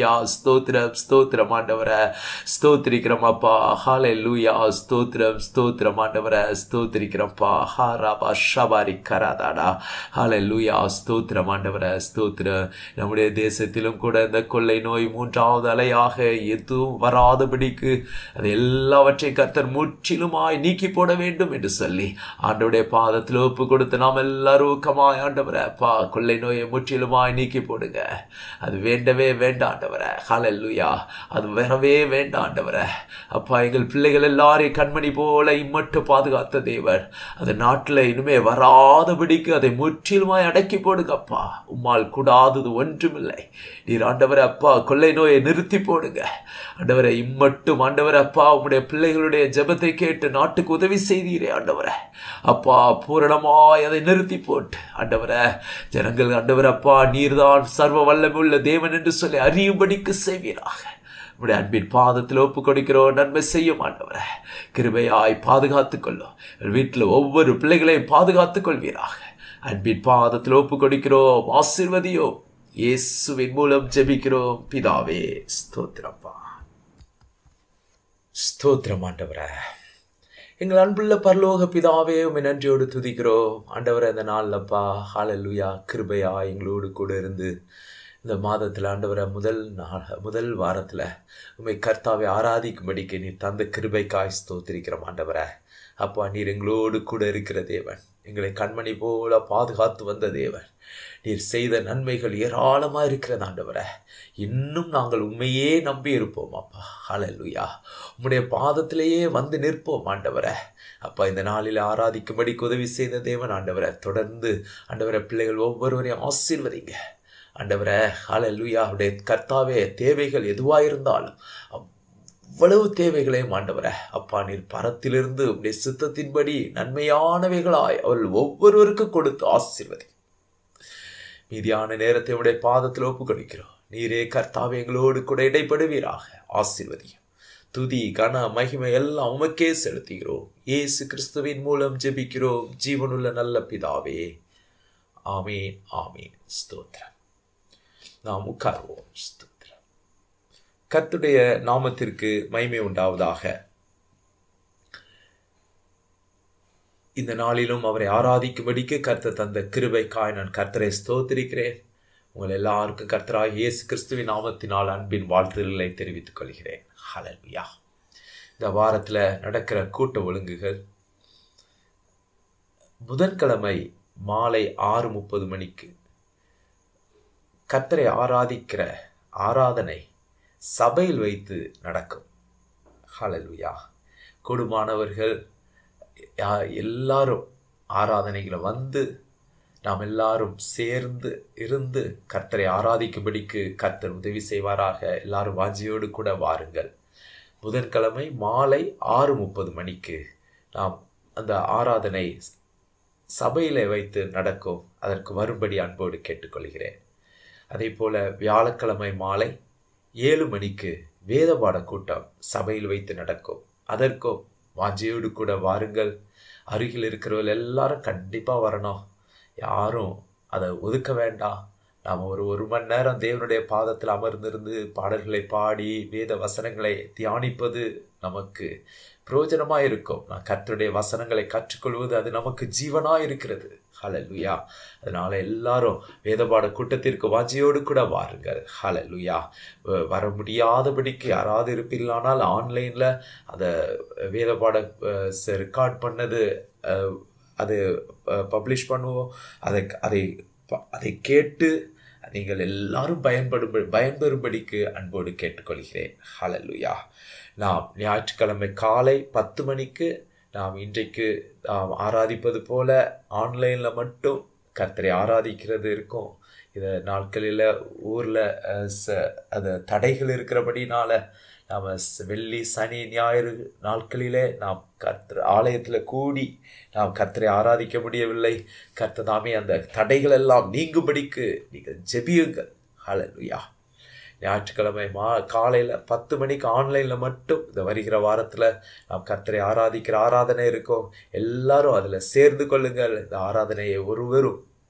லூயா ஸ்தோத்திரம் ஸ்தோத்திரம் ஆண்டவரை ஸ்தோத்திரிக்கிறோம் அப்பா ஹாலே லூயா ஸ்தோத்திரம் ஸ்தோத்திரம் ஆண்டவரை ஸ்தோத்திரிக்கிறோம்ப்பா ஹாராபா ஷபாரி கராதாடா ஹாலே லூயா ஸ்தோத்திரம் ஆண்டவரை ஸ்தோத்திரம் நம்முடைய தேசத்திலும் கூட இந்த கொள்ளை நோய் மூன்றாவது அலையாக எதுவும் வராதபடிக்கு அது எல்லாவற்றையும் கர்த்தர் முற்றிலுமாய் நீக்கி போட வேண்டும் என்று சொல்லி ஆண்டவருடைய பாதத்தில் ஒப்பு கொடுத்து நாம் எல்லாரும் ஊக்கமாய் ஆண்டவரை அப்பா கொள்ளை நோயை முற்றிலுமாய் நீக்கி போடுங்க அது வேண்டவே வேண்டாம் ஆண்டவரை ஹalleluya அது வரவே வேண்டாம் ஆண்டவரை அப்பா எங்கள் பிள்ளைகள் எல்லாரையும் கண்மணி போல இம்மட்டு பாதுகாத்த தேவர் அந்த நாட்டில் இனிமே வராதபடிக்கு அதை முற்றிலுமாய் அடக்கி போடுங்கப்பா உம்மால் கூடாதது ஒன்றுமில்லை நீர் ஆண்டவரை அப்பா கொள்ளை நோயை நிறுத்தி போடுங்க ஆண்டவரை இம்மட்டும் ஆண்டவரை அப்பா உம்முடைய பிள்ளைகளுடைய ஜெபத்தை கேட்டு நாட்டுக்கு உதவி செய்தீரே ஆண்டவரை அப்பா பூரணமாய் அதை நிறுத்தி போட்டு ஆண்டவரை ஜனங்கள் ஆண்டவர் அப்பா நீர்தான் சர்வ வல்லமுள்ள தேவன் என்று சொல்லி அறியும்படிக்கு செய்வீராக உடைய அன்பின் பாதத்தில் ஒப்பு கொடுக்கிறோம் நன்மை செய்ய மாட்டவரை கிருபையாய் பாதுகாத்துக் கொள்ளும் வீட்டில் ஒவ்வொரு பிள்ளைகளையும் பாதுகாத்துக் கொள்வீராக அன்பின் பாதத்தில் ஒப்பு கொடுக்கிறோம் ஆசிர்வதியோ இயேசுவின் மூலம் ஜெபிக்கிறோம் பிதாவே ஸ்தோத்திரப்பா ஸ்தோத்திரம் ஆண்டவரே எங்கள் அன்புள்ள பரலோக பிதாவே உமை நன்றியோடு துதிக்கிறோம் ஆண்டவரை அந்த நாள்லப்பா ஹalleluya கிருபையா எங்களோடு கூட இருந்து இந்த மாதத்தில் ஆண்டவரை முதல் நாள் முதல் வாரத்தில் உண்மை கர்த்தாவை ஆராதிக்கும்படிக்கு நீர் தந்த கிருபைக்காய் ஸ்தோத்திரிக்கிறோம் ஆண்டவரை அப்பா நீர் எங்களோடு கூட இருக்கிற தேவன் எங்களை கண்மணி போல பாதுகாத்து வந்த தேவன் நீர் செய்த நன்மைகள் ஏராளமாக இருக்கிறது ஆண்டவரை இன்னும் நாங்கள் உண்மையே நம்பி இருப்போம் அப்பா ஹalleluya உம்முடைய பாதத்திலேயே வந்து நிற்போம் ஆண்டவரை அப்பா இந்த நாளில் ஆராதிக்கும்படி உதவி செய்த தேவன் ஆண்டவரை தொடர்ந்து ஆண்டவரை பிள்ளைகள் ஒவ்வொருவரையும் ஆசீர்வதிங்க ஆண்டவரை ஹalleluya அவருடைய கர்த்தாவே தேவைகள் எதுவாக இருந்தாலும் அவ்வளவு தேவைகளையும் ஆண்டவரை அப்பா நீர் பரத்திலிருந்து உடைய சித்தத்தின்படி நன்மையானவைகளாய் அவர்கள் ஒவ்வொருவருக்கும் கொடுத்து ஆசீர்வதி மீதியான நேரத்தை உடைய பாதத்தில் ஒப்பு கொடுக்கிறோம் நீரே கர்த்தாவே எங்களோடு கூட இடைப்படுவீராக ஆசீர்வதியும் துதி கன மகிமை எல்லாம் உமக்கே செலுத்துகிறோம் இயேசு கிறிஸ்துவின் மூலம் ஜெபிக்கிறோம் ஜீவனுள்ள நல்ல பிதாவே ஆமீன் ஆமீன் ஸ்தோத்திரம் நாம் உட்காருவோம் ஸ்தோத்திரம் கர்த்துடைய நாமத்திற்கு மகிமை உண்டாவதாக இந்த நாளிலும் அவரை ஆராதிக்கும்படிக்கு கர்த்தர் தந்த கிருபைக்காய் நான் கர்த்தரை ஸ்தோத்திரிக்கிறேன் உங்கள் எல்லாருக்கும் கர்த்தராக இயேசு கிறிஸ்துவின் நாமத்தினால் அன்பின் வாழ்த்துதல்களை தெரிவித்துக் கொள்கிறேன் ஹalleluya இந்த வாரத்தில் நடக்கிற கூட்ட ஒழுங்குகள் புதன்கிழமை மாலை ஆறு முப்பது மணிக்கு கர்த்தரை ஆராதிக்கிற ஆராதனை சபையில் வைத்து நடக்கும் ஹalleluya கொடுமானவர்கள் எல்லாரும் ஆராதனைகளை வந்து நாம் எல்லாரும் சேர்ந்து இருந்து கர்த்தரை ஆராதிக்கும்படிக்கு கர்த்தர் உதவி செய்வாராக எல்லாரும் வாஞ்சியோடு கூட வாருங்கள் புதன்கிழமை மாலை ஆறு முப்பது மணிக்கு நாம் அந்த ஆராதனை சபையில் வைத்து நடக்கும் அதற்கு வரும்படி அன்போடு கேட்டுக்கொள்கிறேன் அதே போல வியாழக்கிழமை மாலை ஏழு மணிக்கு வேதபாட கூட்டம் சபையில் வைத்து நடக்கும் அதற்கும் வாஞ்சியோடு கூட வாருங்கள் அருகில் இருக்கிறவர்கள் எல்லாரும் கண்டிப்பாக வரணும் யாரும் அதை ஒதுக்க வேண்டாம் நாம் ஒரு ஒரு மணி நேரம் தேவனுடைய பாதத்தில் அமர்ந்திருந்து பாடல்களை பாடி வேத வசனங்களை தியானிப்பது நமக்கு பிரயோஜனமாக இருக்கும் நான் கர்த்தருடைய வசனங்களை கற்றுக்கொள்வது அது நமக்கு ஜீவனாக இருக்கிறது ஹலலுயா அதனால் எல்லாரும் வேதபாட கூட்டத்திற்கு வாஞ்சியோடு கூட வாருங்கள் ஹலலுயா வர முடியாதபடிக்கு யாராவது இருப்பீங்களானால் ஆன்லைனில் அதை வேதபாட ரெக்கார்ட் பண்ணது அது பப்ளிஷ் பண்ணுவோம் அதை அதை அதை கேட்டு நீங்கள் எல்லாரும் பயன்படும் பயன்பெறும்படிக்கு அன்போடு கேட்டுக்கொள்கிறேன் ஹலலுயா நாம் ஞாயிற்றுக்கிழமை காலை பத்து மணிக்கு நாம் இன்றைக்கு நாம் ஆராதிப்பது போல ஆன்லைனில் மட்டும் கர்த்தரை ஆராதிக்கிறது இருக்கும் இதை நாட்களில் ஊரில் அது தடைகள் இருக்கிறபடினால நாம் வெள்ளி சனி ஞாயிறு நாட்களிலே நாம் கர்த்தர் ஆலயத்தில் கூடி நாம் கர்த்தரை ஆராதிக்க முடியவில்லை கர்த்தர் தாமே அந்த தடைகள் எல்லாம் நீங்கும்படிக்கு நீங்கள் ஜெபியுங்கள் ஹலலுயா ஞாயிற்றுக்கிழமை மா காலையில் பத்து மணிக்கு ஆன்லைனில் மட்டும் இந்த வருகிற வாரத்தில் நாம் கர்த்தரை ஆராதிக்கிற ஆராதனை இருக்கும் எல்லாரும் அதில் சேர்ந்து கொள்ளுங்கள் இந்த ஆராதனையை ஒருவரும்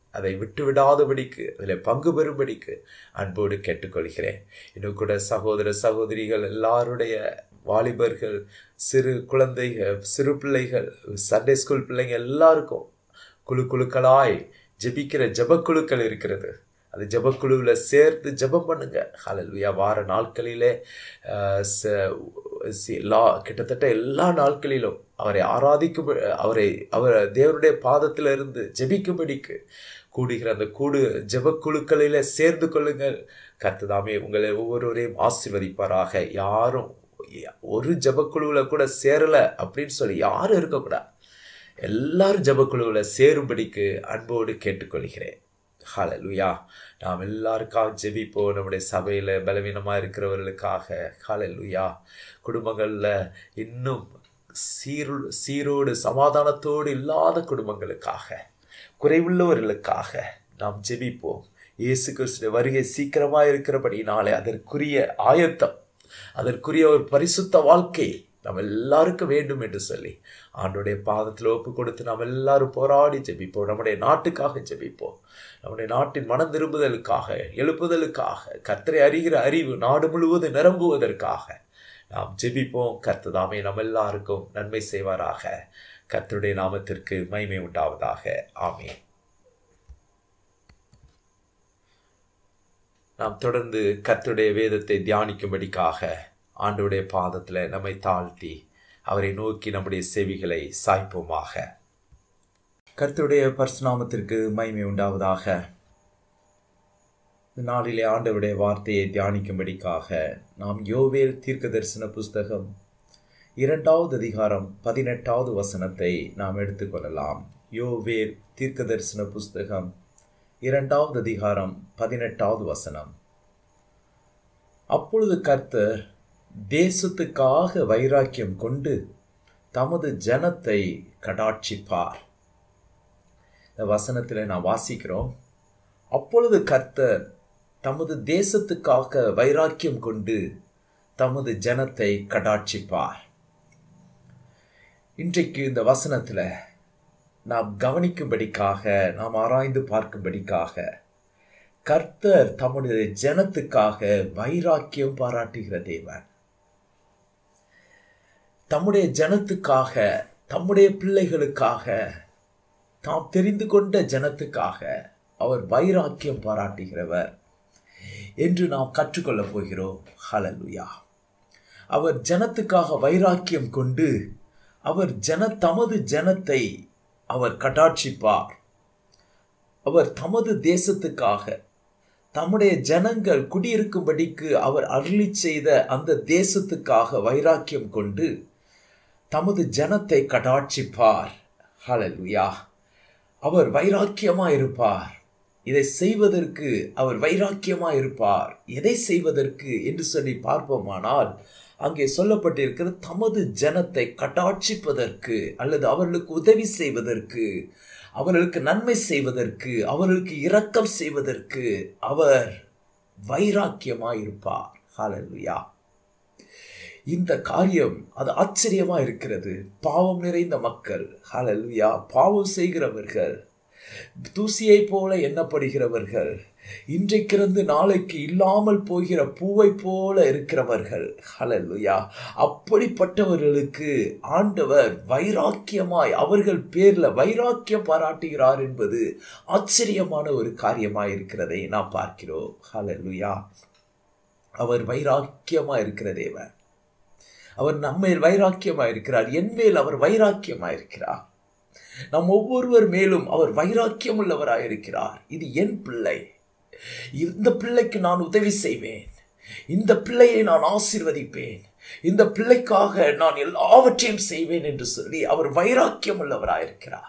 அதை விட்டு விடாதபடிக்கு அதில் பங்கு பெறும்படிக்கு அன்போடு கேட்டுக்கொள்கிறேன் இன்னும் கூட சகோதர சகோதரிகள் எல்லாருடைய வாலிபர்கள் சிறு குழந்தைகள் சிறு பிள்ளைகள் சண்டே ஸ்கூல் பிள்ளைங்க எல்லாருக்கும் குழு குழுக்களாய் ஜெபிக்கிற ஜெபக்குழுக்கள் இருக்கிறது அது ஜெபக்குழுவில் சேர்த்து ஜெபம் பண்ணுங்க ஹalleluya வார நாட்களிலே அஹ், ச- சி- எல்லா கிட்டத்தட்ட எல்லா நாட்களிலும் அவரை ஆராதிக்கும் அவரை அவர் தேவனுடைய பாதத்திலிருந்து ஜெபிக்கும்படிக்கு கூடுகிற அந்த கூடு ஜெபக்குழுக்களிலே சேர்ந்து கொள்ளுங்கள் கர்த்ததாமே உங்களை ஒவ்வொருவரையும் ஆசீர்வதிப்பாராக யாரும் ஒரு ஜெபக்குழுவில் கூட சேரலை அப்படின்னு சொல்லி யாரும் இருக்கக்கூடாது எல்லாரும் ஜெபக்குழுவில் சேரும்படிக்கு அன்போடு கேட்டுக்கொள்கிறேன் ஹalleluya நாம் எல்லாருக்காக ஜெபிப்போம் நம்முடைய சபையில் பலவீனமாக இருக்கிறவர்களுக்காக ஹalleluya குடும்பங்களில் இன்னும் சீரு சீரோடு சமாதானத்தோடு இல்லாத குடும்பங்களுக்காக குறைவுள்ளவர்களுக்காக நாம் ஜெபிப்போம் இயேசு கிறிஸ்துவின் வருகை சீக்கிரமாக இருக்கிறபடினாலே அதற்குரிய ஆயத்தம் அதற்குரிய ஒரு பரிசுத்த வாழ்க்கை நம்ம எல்லாருக்கும் வேண்டும் என்று சொல்லி ஆண்டுடைய பாதத்தில் ஒப்பு கொடுத்து நாம் எல்லாரும் போராடி ஜெபிப்போம் நம்முடைய நாட்டுக்காக ஜெபிப்போம் நம்முடைய நாட்டின் மனம் திரும்புதலுக்காக எழுப்புதலுக்காக கர்த்தரை அறிகிற அறிவு நாடு முழுவதும் நிரம்புவதற்காக நாம் ஜெபிப்போம் கர்த்ததாமே நம்ம எல்லாருக்கும் நன்மை செய்வாராக கர்த்தருடைய நாமத்திற்கு மகிமை உண்டாவதாக ஆமென் நாம் தொடர்ந்து கர்த்தருடைய வேதத்தை தியானிக்கும்படிக்காக ஆண்டவருடைய பாதத்தில் நம்மை தாழ்த்தி அவரை நோக்கி நம்முடைய செவிகளை சாய்ப்போமாக கர்த்தருடைய பரிசுநாமத்திற்கு மகிமை உண்டாவதாக இந்த நாளிலே ஆண்டவருடைய வார்த்தையை தியானிக்கும்படிக்காக நாம் யோவேல் தீர்க்க தரிசன புஸ்தகம் இரண்டாவது அதிகாரம் பதினெட்டாவது வசனத்தை நாம் எடுத்துக்கொள்ளலாம் யோவேல் தீர்க்க தரிசன புஸ்தகம் இரண்டாவது அதிகாரம் பதினெட்டாவது வசனம் அப்பொழுது கர்த்தர் தேசத்துக்காக வைராக்கியம் கொண்டு தமது ஜனத்தை கடாட்சிப்பார் இந்த வசனத்தில் நான் வாசிக்கிறோம் அப்பொழுது கர்த்தர் தமது தேசத்துக்காக வைராக்கியம் கொண்டு தமது ஜனத்தை கடாட்சிப்பார் இன்றைக்கு இந்த வசனத்தில் நாம் கவனிக்கும்படிக்காக நாம் ஆராய்ந்து பார்க்கும்படிக்காக கர்த்தர் தம்முடைய ஜனத்துக்காக வைராக்கியம் பாராட்டுகிற தேவன் தம்முடைய ஜனத்துக்காக தம்முடைய பிள்ளைகளுக்காக தாம் தெரிந்து கொண்ட ஜனத்துக்காக அவர் வைராக்கியம் பாராட்டுகிறவர் என்று நாம் கற்றுக்கொள்ளப் போகிறோம் ஹalleluya அவர் ஜனத்துக்காக வைராக்கியம் கொண்டு அவர் ஜன தமது ஜனத்தை அவர் கட்டாட்சிப்பார் அவர் தமது தேசத்துக்காக தம்முடைய ஜனங்கள் குடியிருக்கும்படிக்கு அவர் அருளி செய்த அந்த தேசத்துக்காக வைராக்கியம் கொண்டு தமது ஜனத்தை கடாட்சிப்பார் ஹalleluya அவர் வைராக்கியமாக இருப்பார் இதை செய்வதற்கு அவர் வைராக்கியமாக இருப்பார் எதை செய்வதற்கு என்று சொல்லி பார்ப்போமானால் அங்கே சொல்லப்பட்டிருக்கிற தமது ஜனத்தை கட்டாட்சிப்பதற்கு அல்லது அவர்களுக்கு உதவி செய்வதற்கு அவர்களுக்கு நன்மை செய்வதற்கு அவர்களுக்கு இரக்கம் செய்வதற்கு அவர் வைராக்கியமாக இருப்பார் ஹalleluya இந்த காரியம் அது ஆச்சரியமா இருக்கிறது பாவம் நிறைந்த மக்கள் ஹalleluya பாவம் செய்கிறவர்கள் தூசியை போல எண்ணப்படுகிறவர்கள் இன்றைக்கிருந்து நாளைக்கு இல்லாமல் போகிற பூவை போல இருக்கிறவர்கள் ஹalleluya அப்படிப்பட்டவர்களுக்கு ஆண்டவர் வைராக்கியமாய் அவர்கள் பேர்ல வைராக்கியம் பாராட்டுகிறார் என்பது ஆச்சரியமான ஒரு காரியமாய் இருக்கிறதை நாம் பார்க்கிறோம் ஹalleluya அவர் வைராக்கியமா இருக்கிற தேவன் அவர் நம்மேல் வைராக்கியமா இருக்கிறார் என் மேல் அவர் வைராக்கியமா இருக்கிறார் நம் ஒவ்வொருவர் மேலும் அவர் வைராக்கியம் உள்ளவராயிருக்கிறார் இது என் பிள்ளை இந்த பிள்ளைக்கு நான் உதவி செய்வேன் இந்த பிள்ளையை நான் ஆசீர்வதிப்பேன் இந்த பிள்ளைக்காக நான் எல்லாவற்றையும் செய்வேன் என்று சொல்லி அவர் வைராக்கியம் உள்ளவராயிருக்கிறார்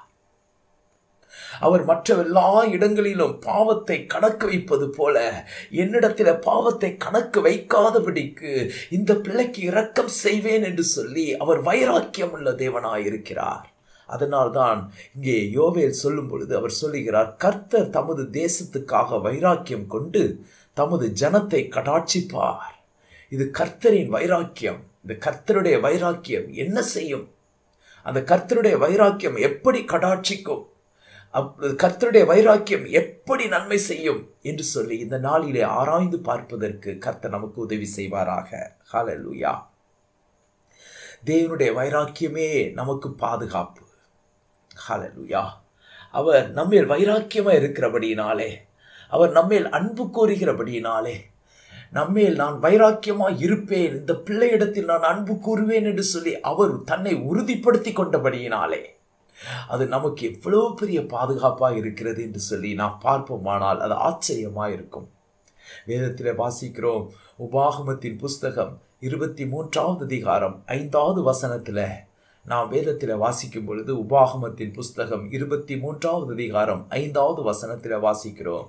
அவர் மற்ற எல்லா இடங்களிலும் பாவத்தை கணக்கு வைப்பது போல என்னிடத்தில் பாவத்தை கணக்கு வைக்காதபடிக்கு இந்த பிள்ளைக்கு இரக்கம் செய்வேன் என்று சொல்லி அவர் வைராக்கியம் உள்ள தேவனாயிருக்கிறார் அதனால்தான் இங்கே யோவேல் சொல்லும் பொழுது அவர் சொல்லுகிறார் கர்த்தர் தமது தேசத்துக்காக வைராக்கியம் கொண்டு தமது ஜனத்தை கடாட்சிப்பார் இது கர்த்தரின் வைராக்கியம் இந்த கர்த்தருடைய வைராக்கியம் என்ன செய்யும் அந்த கர்த்தருடைய வைராக்கியம் எப்படி கடாட்சிக்கும் அப்- கர்த்தருடைய வைராக்கியம் எப்படி நன்மை செய்யும் என்று சொல்லி இந்த நாளிலே ஆராய்ந்து பார்ப்பதற்கு கர்த்தர் நமக்கு உதவி செய்வாராக ஹalleluya தேவனுடைய வைராக்கியமே நமக்கு பாதுகாப்பு ஹalleluya அவர் நம்மேல் வைராக்கியமா இருக்கிறபடியினாலே அவர் நம்மேல் அன்பு கூறுகிறபடியினாலே நம்மேல் நான் வைராக்கியமா இருப்பேன் இந்த பிள்ளையிடத்தில் நான் அன்பு கூறுவேன் என்று சொல்லி அவர் தன்னை உறுதிப்படுத்தி கொண்டபடியினாலே அது நமக்கு எவ்வளவு பெரிய பாதுகாப்பாக இருக்கிறது என்று சொல்லி நாம் பார்ப்போமானால் அது ஆச்சரியமா இருக்கும் வேதத்தில் வாசிக்கிறோம் உபாகமத்தின் புஸ்தகம் இருபத்தி மூன்றாவது அதிகாரம் ஐந்தாவது வசனத்தில் நாம் வேதத்தில் வாசிக்கும் பொழுது உபாகமத்தின் புஸ்தகம் இருபத்தி மூன்றாவது அதிகாரம் ஐந்தாவது வசனத்தில் வாசிக்கிறோம்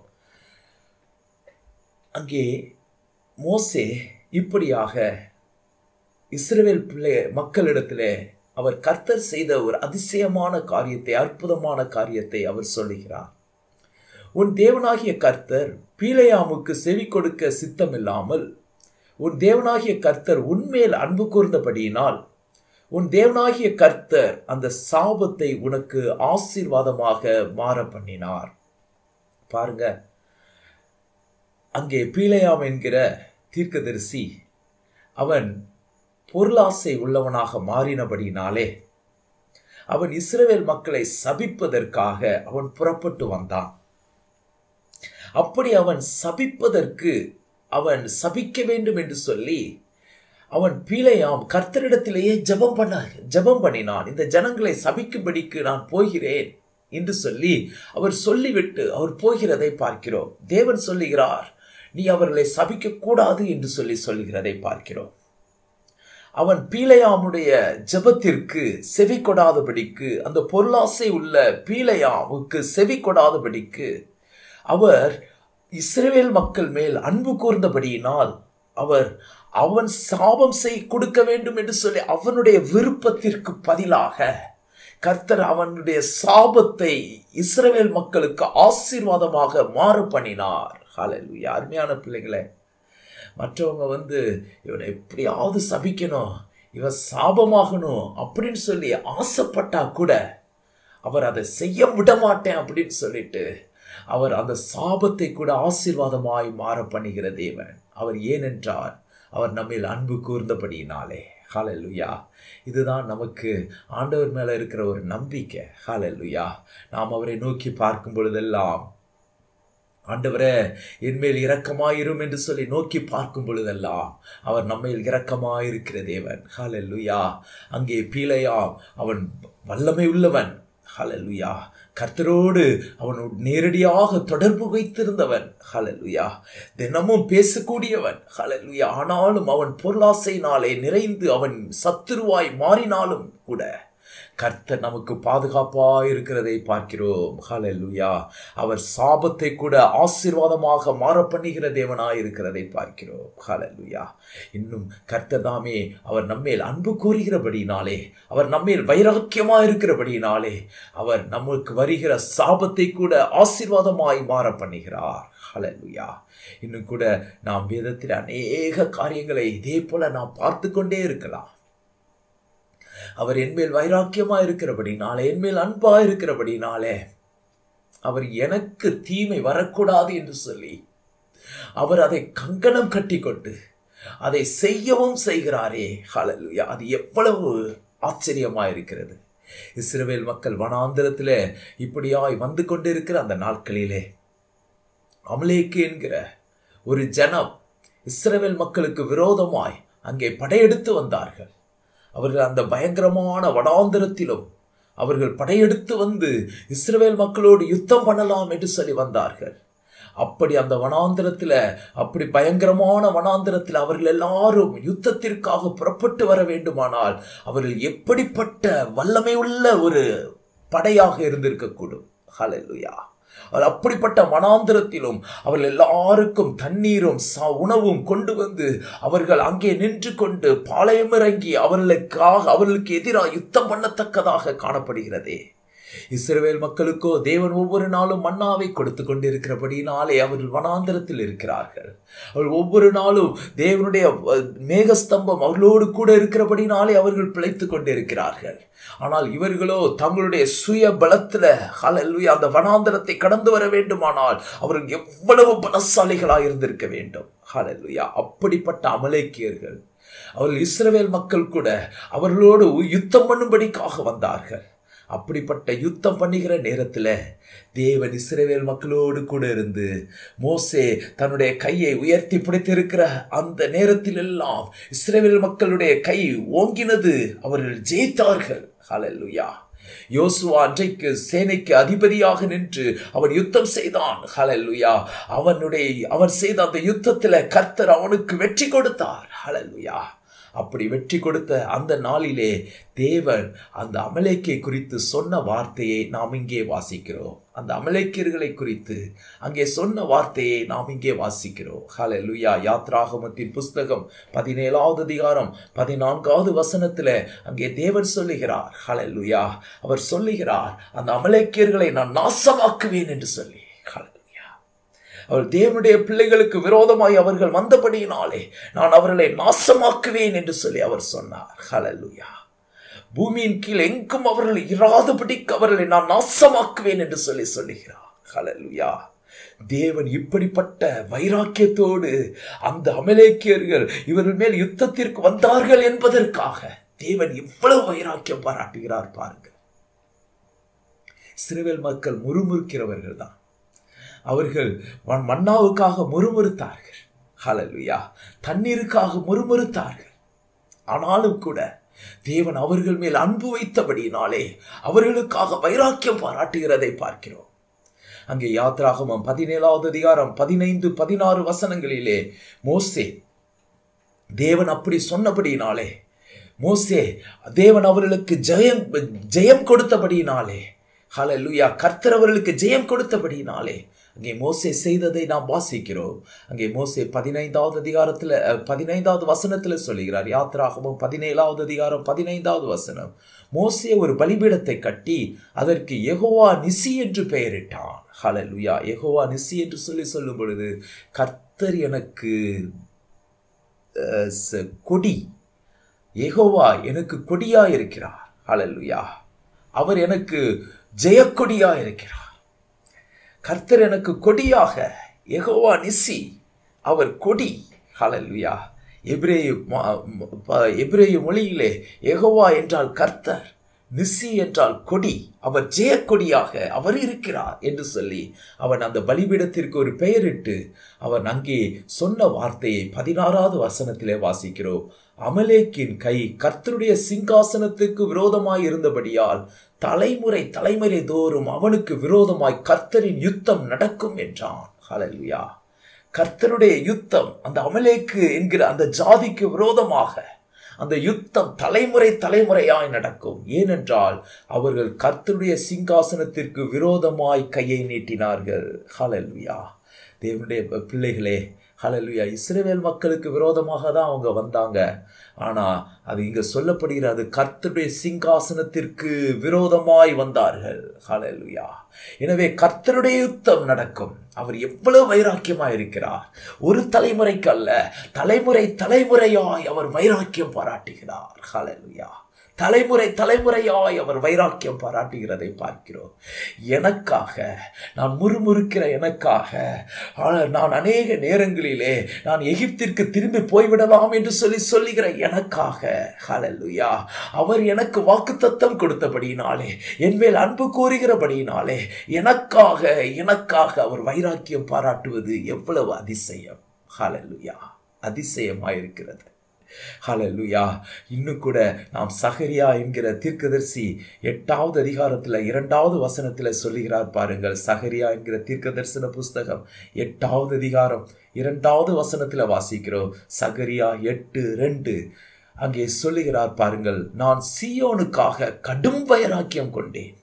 அங்கே மோசே இப்படியாக இஸ்ரவேல் பிள்ளை மக்களிடத்திலே அவர் கர்த்தர் செய்த ஒரு அதிசயமான காரியத்தை அற்புதமான காரியத்தை அவர் சொல்லுகிறார் உன் தேவனாகிய கர்த்தர் பீலையாமுக்கு செவி கொடுக்க சித்தமில்லாமல் உன் தேவனாகிய கர்த்தர் உன்மேல் அன்பு கூர்ந்தபடியினால் உன் தேவனாகிய கர்த்தர் அந்த சாபத்தை உனக்கு ஆசீர்வாதமாக மாற பண்ணினார் பாருங்க அங்கே பீலையாம் என்கிற தீர்க்கதரிசி அவன் பொருளாசை உள்ளவனாக மாறினபடினாலே அவன் இஸ்ரவேல் மக்களை சபிப்பதற்காக அவன் புறப்பட்டு வந்தான் அப்படி அவன் சபிப்பதற்கு அவன் சபிக்க வேண்டும் என்று சொல்லி அவன் பீலையாம் கர்த்தரிடத்திலேயே ஜெபம் பண்ண ஜெபம் பண்ணினான் இந்த ஜனங்களை சபிக்கும்படிக்கு நான் போகிறேன் என்று சொல்லி அவர் சொல்லிவிட்டு அவர் போகிறதை பார்க்கிறோம் தேவன் சொல்லுகிறார் நீ அவர்களை சபிக்க கூடாது என்று சொல்லி சொல்லுகிறதை பார்க்கிறோம் அவன் பீலையாமுடைய ஜெபத்திற்கு செவி கொடாதபடிக்கு அந்த பொருளாசை உள்ள பீலையாமுக்கு செவி கொடாதபடிக்கு அவர் இஸ்ரவேல் மக்கள் மேல் அன்பு கூர்ந்தபடியினால் அவர் அவன் சாபம் செய் கொடுக்க வேண்டும் என்று சொல்லி அவனுடைய விருப்பத்திற்கு பதிலாக கர்த்தர் அவனுடைய சாபத்தை இஸ்ரவேல் மக்களுக்கு ஆசீர்வாதமாக மாறு பண்ணினார் ஹalleluya அருமையான பிள்ளைகளே மற்றவங்க வந்து இவனை எப்படியாவது சபிக்கணும் இவன் சாபமாகணும் அப்படின்னு சொல்லி ஆசைப்பட்டா கூட அவர் அதை செய்ய விட மாட்டேன் அப்படின்னு சொல்லிட்டு அவர் அந்த சாபத்தை கூட ஆசீர்வாதமாய் மாற பண்ணுகிற தேவன் அவர் ஏனென்றார் அவர் நம்மில் அன்பு கூர்ந்தபடியினாலே ஹalleluya இதுதான் நமக்கு ஆண்டவர் மேல இருக்கிற ஒரு நம்பிக்கை ஹalleluya நாம் அவரை நோக்கி பார்க்கும் பொழுதெல்லாம் ஆண்டவரே என்மேல் இரக்கமாயிரும் என்று சொல்லி நோக்கி பார்க்கும் பொழுதெல்லாம் அவர் நம்மேல் இரக்கமாயிருக்கிற தேவன் ஹalleluya அங்கே பீலையா அவன் வல்லமை உள்ளவன் ஹalleluya கர்த்தரோடு அவன் நேரடியாக தொடர்பு வைத்திருந்தவன் ஹalleluya தினமும் பேசக்கூடியவன் ஹalleluya ஆனாலும் அவன் பொருளாசையினாலே நிறைந்து அவன் சத்துருவாய் மாறினாலும் கூட கர்த்தர் நமக்கு பாதுகாப்பாய் இருக்கிறதை பார்க்கிறோம் ஹalleluya அவர் சாபத்தை கூட ஆசீர்வாதமாக மாற பண்ணுகிற தேவனாய் இருக்கிறதை பார்க்கிறோம் ஹalleluya இன்னும் கர்த்தர் தாமே அவர் நம்மேல் அன்பு கூறுகிறபடினாலே அவர் நம்மேல் வைராக்கியமா இருக்கிறபடினாலே அவர் நமக்கு வருகிற சாபத்தை கூட ஆசீர்வாதமாய் மாற பண்ணுகிறார் ஹalleluya இன்னும் கூட நாம் வேதத்தில் அநேக காரியங்களை இதே போல நாம் பார்த்து கொண்டே இருக்கலாம் அவர் என்மேல் வைராக்கியமா இருக்கிறபடினாலே என்மேல் அன்பா இருக்கிறபடினாலே அவர் எனக்கு தீமை வரக்கூடாது என்று சொல்லி அவர் அதை கங்கணம் கட்டிக்கொண்டு அதை செய்யவும் செய்கிறாரே ஹalleluya அது எவ்வளவு ஆச்சரியமா இருக்கிறது இஸ்ரவேல் மக்கள் வனாந்திரத்தில் இப்படியாய் வந்து கொண்டிருக்கிற அந்த நாட்களிலே அமலேக்கு என்கிற ஒரு ஜனம் இஸ்ரவேல் மக்களுக்கு விரோதமாய் அங்கே படையெடுத்து வந்தார்கள் அவர்கள் அந்த பயங்கரமான வடாந்திரத்திலும் அவர்கள் படையெடுத்து வந்து இஸ்ரவேல் மக்களோடு யுத்தம் பண்ணலாம் என்று சொல்லி வந்தார்கள் அப்படி அந்த வனாந்திரத்தில் அப்படி பயங்கரமான வனாந்திரத்தில் அவர்கள் எல்லாரும் யுத்தத்திற்காக புறப்பட்டு வர வேண்டுமானால் அவர்கள் எப்படிப்பட்ட வல்லமை உள்ள ஒரு படையாக இருந்திருக்கக்கூடும் ஹalleluya அவர் அப்படிப்பட்ட மனாந்திரத்திலும் அவர்கள் எல்லாருக்கும் தண்ணீரும் ச- உணவும் கொண்டு வந்து அவர்கள் அங்கே நின்று கொண்டு பாளையம் இறங்கி அவர்களுக்காக அவர்களுக்கு எதிராக யுத்தம் பண்ணத்தக்கதாக காணப்படுகிறதே இஸ்ரவேல் மக்களுக்கோ தேவன் ஒவ்வொரு நாளும் மன்னாவை கொடுத்து கொண்டிருக்கிறபடினாலே அவர்கள் வனாந்தரத்தில் இருக்கிறார்கள் அவர்கள் ஒவ்வொரு நாளும் தேவனுடைய அஹ், மேகஸ்தம்பம் அவர்களோடு கூட இருக்கிறபடினாலே அவர்கள் பிழைத்துக் கொண்டிருக்கிறார்கள் ஆனால் இவர்களோ தங்களுடைய சுய பலத்துல ஹalleluya அந்த வனாந்தரத்தை கடந்து வர வேண்டுமானால் அவர்கள் எவ்வளவு பலசாலிகளாக இருந்திருக்க வேண்டும் ஹalleluya அப்படிப்பட்ட அமலேக்கியர்கள் அவர்கள் இஸ்ரவேல் மக்கள் கூட அவர்களோடு யுத்தம் பண்ணும்படிக்காக வந்தார்கள் அப்படிப்பட்ட யுத்தம் பண்ணுகிற நேரத்தில் தேவன் இஸ்ரவேல் மக்களோடு கூட இருந்து மோசே தன்னுடைய கையை உயர்த்தி பிடித்திருக்கிற அந்த நேரத்தில் எல்லாம் இஸ்ரவேல் மக்களுடைய கை ஓங்கினது அவர்கள் ஜெயித்தார்கள் ஹalleluya யோசுவா அன்றைக்கு சேனைக்கு அதிபதியாக நின்று அவன் யுத்தம் செய்தான் ஹalleluya அவனுடைய அவன் செய்த அந்த யுத்தத்தில் கர்த்தர் அவனுக்கு வெற்றி கொடுத்தார் ஹalleluya அப்படி வெற்றி கொடுத்த அந்த நாளிலே தேவன் அந்த அமலேக்கை குறித்து சொன்ன வார்த்தையை நாம் இங்கே வாசிக்கிறோம் அந்த அமலேக்கியர்களை குறித்து அங்கே சொன்ன வார்த்தையை நாம் இங்கே வாசிக்கிறோம் ஹalleluya யாத்ராகமத்தின் புஸ்தகம் பதினேழாவது அதிகாரம் பதினான்காவது வசனத்தில் அங்கே தேவன் சொல்லுகிறார் ஹalleluya அவர் சொல்லுகிறார் அந்த அமலேக்கியர்களை நான் நாசமாக்குவேன் என்று சொல்லி ஹalleluya அவர் தேவனுடைய பிள்ளைகளுக்கு விரோதமாய் அவர்கள் வந்தபடியினாலே நான் அவர்களை நாசமாக்குவேன் என்று சொல்லி அவர் சொன்னார் ஹalleluya பூமியின் கீழ் எங்கும் அவர்கள் இராதபடிக்கு அவர்களை நான் நாசமாக்குவேன் என்று சொல்லி சொல்லுகிறார் ஹalleluya தேவன் இப்படிப்பட்ட வைராக்கியத்தோடு அந்த அமலேக்கியர்கள் இவர்கள் மேல் யுத்தத்திற்கு வந்தார்கள் என்பதற்காக தேவன் எவ்வளவு வைராக்கியம் பாராட்டுகிறார் பாருங்கள் சிறுவேல் மக்கள் முறுமுறுக்கிறவர்கள் தான் அவர்கள் மண்- மன்னாவுக்காக முறுமுறுத்தார்கள் ஹalleluya தண்ணீருக்காக முறுமுறுத்தார்கள் ஆனாலும் கூட தேவன் அவர்கள் மேல் அன்பு வைத்தபடியினாலே அவர்களுக்காக வைராக்கியம் பாராட்டுகிறதை பார்க்கிறோம் அங்கே யாத்ராகமம் பதினேழாவது அதிகாரம் பதினைந்து பதினாறு வசனங்களிலே மோசே தேவன் அப்படி சொன்னபடியினாலே மோசே தேவன் அவர்களுக்கு ஜெயம் ஜெயம் கொடுத்தபடியினாலே ஹalleluya கர்த்தர் அவர்களுக்கு ஜெயம் கொடுத்தபடியினாலே அங்கே மோசே செய்ததை நாம் வாசிக்கிறோம் அங்கே மோசே பதினைந்தாவது அதிகாரத்தில் அஹ், பதினைந்தாவது வசனத்தில் சொல்லுகிறார் யாத்ராகமும் பதினேழாவது அதிகாரம் பதினைந்தாவது வசனம் மோசே ஒரு பலிபீடத்தை கட்டி அதற்கு யெகோவா நிசி என்று பெயரிட்டான் ஹalleluya யெகோவா நிசி என்று சொல்லி சொல்லும் பொழுது கர்த்தர் எனக்கு அஹ், ச- கொடி யெகோவா எனக்கு கொடியா இருக்கிறார் ஹalleluya அவர் எனக்கு ஜெயக்கொடியா இருக்கிறார் கர்த்தர் எனக்கு கொடியாக யெகோவா நிசி அவர் கொடி ஹalleluya எபிரேய ம- ம- ப- எபிரேய மொழியிலே யெகோவா என்றால் கர்த்தர் நிசி என்றால் கொடி அவர் ஜெயக்கொடியாக அவர் இருக்கிறார் என்று சொல்லி அவன் அந்த பலிபீடத்திற்கு ஒரு பெயரிட்டு அவன் அங்கே சொன்ன வார்த்தையை பதினாறாவது வசனத்திலே வாசிக்கிறோம் அமலேக்கின் கை கர்த்தருடைய சிங்காசனத்துக்கு விரோதமாய் இருந்தபடியால் தலைமுறை தலைமுறை தோறும் அவனுக்கு விரோதமாய் கர்த்தரின் யுத்தம் நடக்கும் என்றான் ஹalleluya கர்த்தருடைய யுத்தம் அந்த அமலேக்கு என்கிற அந்த ஜாதிக்கு விரோதமாக அந்த யுத்தம் தலைமுறை தலைமுறையாய் நடக்கும் ஏனென்றால் அவர்கள் கர்த்தருடைய சிங்காசனத்திற்கு விரோதமாய் கையை நீட்டினார்கள் ஹalleluya தேவனுடைய பிள்ளைகளே ஹalleluya இஸ்ரவேல் மக்களுக்கு விரோதமாக தான் அவங்க வந்தாங்க ஆனா அது இங்க சொல்லப்படுகிற அது கர்த்தருடைய சிங்காசனத்திற்கு விரோதமாய் வந்தார்கள் ஹalleluya எனவே கர்த்தருடைய யுத்தம் நடக்கும் அவர் எவ்வளவு வைராக்கியமாய் இருக்கிறார் ஒரு தலைமுறைக்கு அல்ல தலைமுறை தலைமுறையாய் அவர் வைராக்கியம் பாராட்டுகிறார் ஹalleluya தலைமுறை தலைமுறையாய் அவர் வைராக்கியம் பாராட்டுகிறதை பார்க்கிறோம் எனக்காக நான் முறுமுறுக்கிற எனக்காக ஆனால் நான் அநேக நேரங்களிலே நான் எகிப்திற்கு திரும்பி போய்விடலாம் என்று சொல்லி சொல்லுகிற எனக்காக ஹalleluya அவர் எனக்கு வாக்குத்தத்தம் கொடுத்தபடியினாலே என் மேல் அன்பு கூறுகிறபடியினாலே எனக்காக எனக்காக அவர் வைராக்கியம் பாராட்டுவது எவ்வளவு அதிசயம் ஹalleluya அதிசயமாயிருக்கிறது ஹalleluya இன்னும் கூட நாம் சகரியா என்கிற தீர்க்கதரிசி எட்டாவது அதிகாரத்தில் இரண்டாவது வசனத்தில் சொல்லுகிறார் பாருங்கள் சகரியா என்கிற தீர்க்கதரிசன புஸ்தகம் எட்டாவது அதிகாரம் இரண்டாவது வசனத்தில் வாசிக்கிறோம் சகரியா எட்டு ரெண்டு அங்கே சொல்லுகிறார் பாருங்கள் நான் சீயோனுக்காக கடும் வைராக்கியம் கொண்டேன்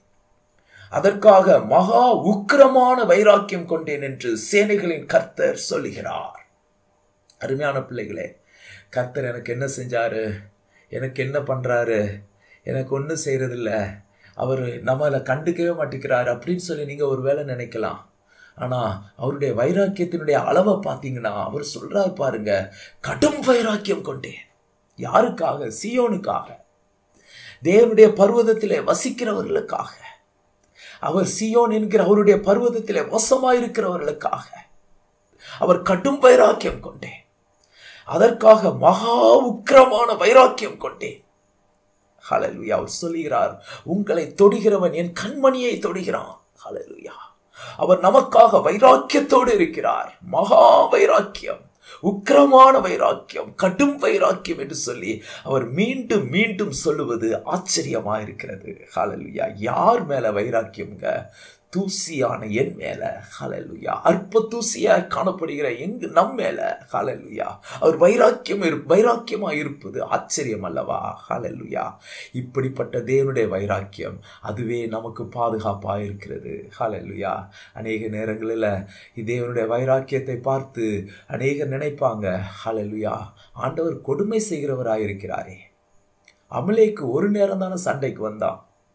அதற்காக மகா உக்கிரமான வைராக்கியம் கொண்டேன் என்று சேனைகளின் கர்த்தர் சொல்லுகிறார் அருமையான பிள்ளைகளே கர்த்தர் எனக்கு என்ன செஞ்சாரு எனக்கு என்ன பண்றாரு எனக்கு ஒன்றும் செய்யறதில்ல அவர் நம்மளை கண்டுக்கவே மாட்டேங்கிறார் அப்படின்னு சொல்லி நீங்க ஒருவேளை நினைக்கலாம் ஆனா அவருடைய வைராக்கியத்தினுடைய அளவை பார்த்தீங்கன்னா அவர் சொல்றாரு பாருங்க கடும் வைராக்கியம் கொண்டேன் யாருக்காக சியோனுக்காக தேவனுடைய பர்வதத்திலே வசிக்கிறவர்களுக்காக அவர் சியோன் என்கிற அவருடைய பர்வதத்திலே வசமாயிருக்கிறவர்களுக்காக அவர் கடும் வைராக்கியம் கொண்டேன் அதற்காக மகா உக்கிரமான வைராக்கியம் கொண்டேன் ஹalleluya அவர் சொல்லுகிறார் உங்களை தொடுகிறவன் என் கண்மணியை தொடுகிறான் ஹalleluya அவர் நமக்காக வைராக்கியத்தோடு இருக்கிறார் மகா வைராக்கியம் உக்கிரமான வைராக்கியம் கடும் வைராக்கியம் என்று சொல்லி அவர் மீண்டும் மீண்டும் சொல்லுவது ஆச்சரியமா இருக்கிறது ஹalleluya யார் மேல வைராக்கியம்ங்க தூசியான என் மேல ஹalleluya அற்ப தூசியாய் காணப்படுகிற எங்கு நம் மேல ஹalleluya அவர் வைராக்கியம் இரு வைராக்கியமா இருப்பது ஆச்சரியம் அல்லவா ஹalleluya இப்படிப்பட்ட தேவனுடைய வைராக்கியம் அதுவே நமக்கு பாதுகாப்பா இருக்கிறது ஹalleluya அநேக நேரங்களில் தேவனுடைய வைராக்கியத்தை பார்த்து அநேகர் நினைப்பாங்க ஹalleluya ஆண்டவர் கொடுமை செய்கிறவராய் இருக்கிறாரே அமலேக்கு ஒரு நேரம் தானே சண்டைக்கு வந்தான்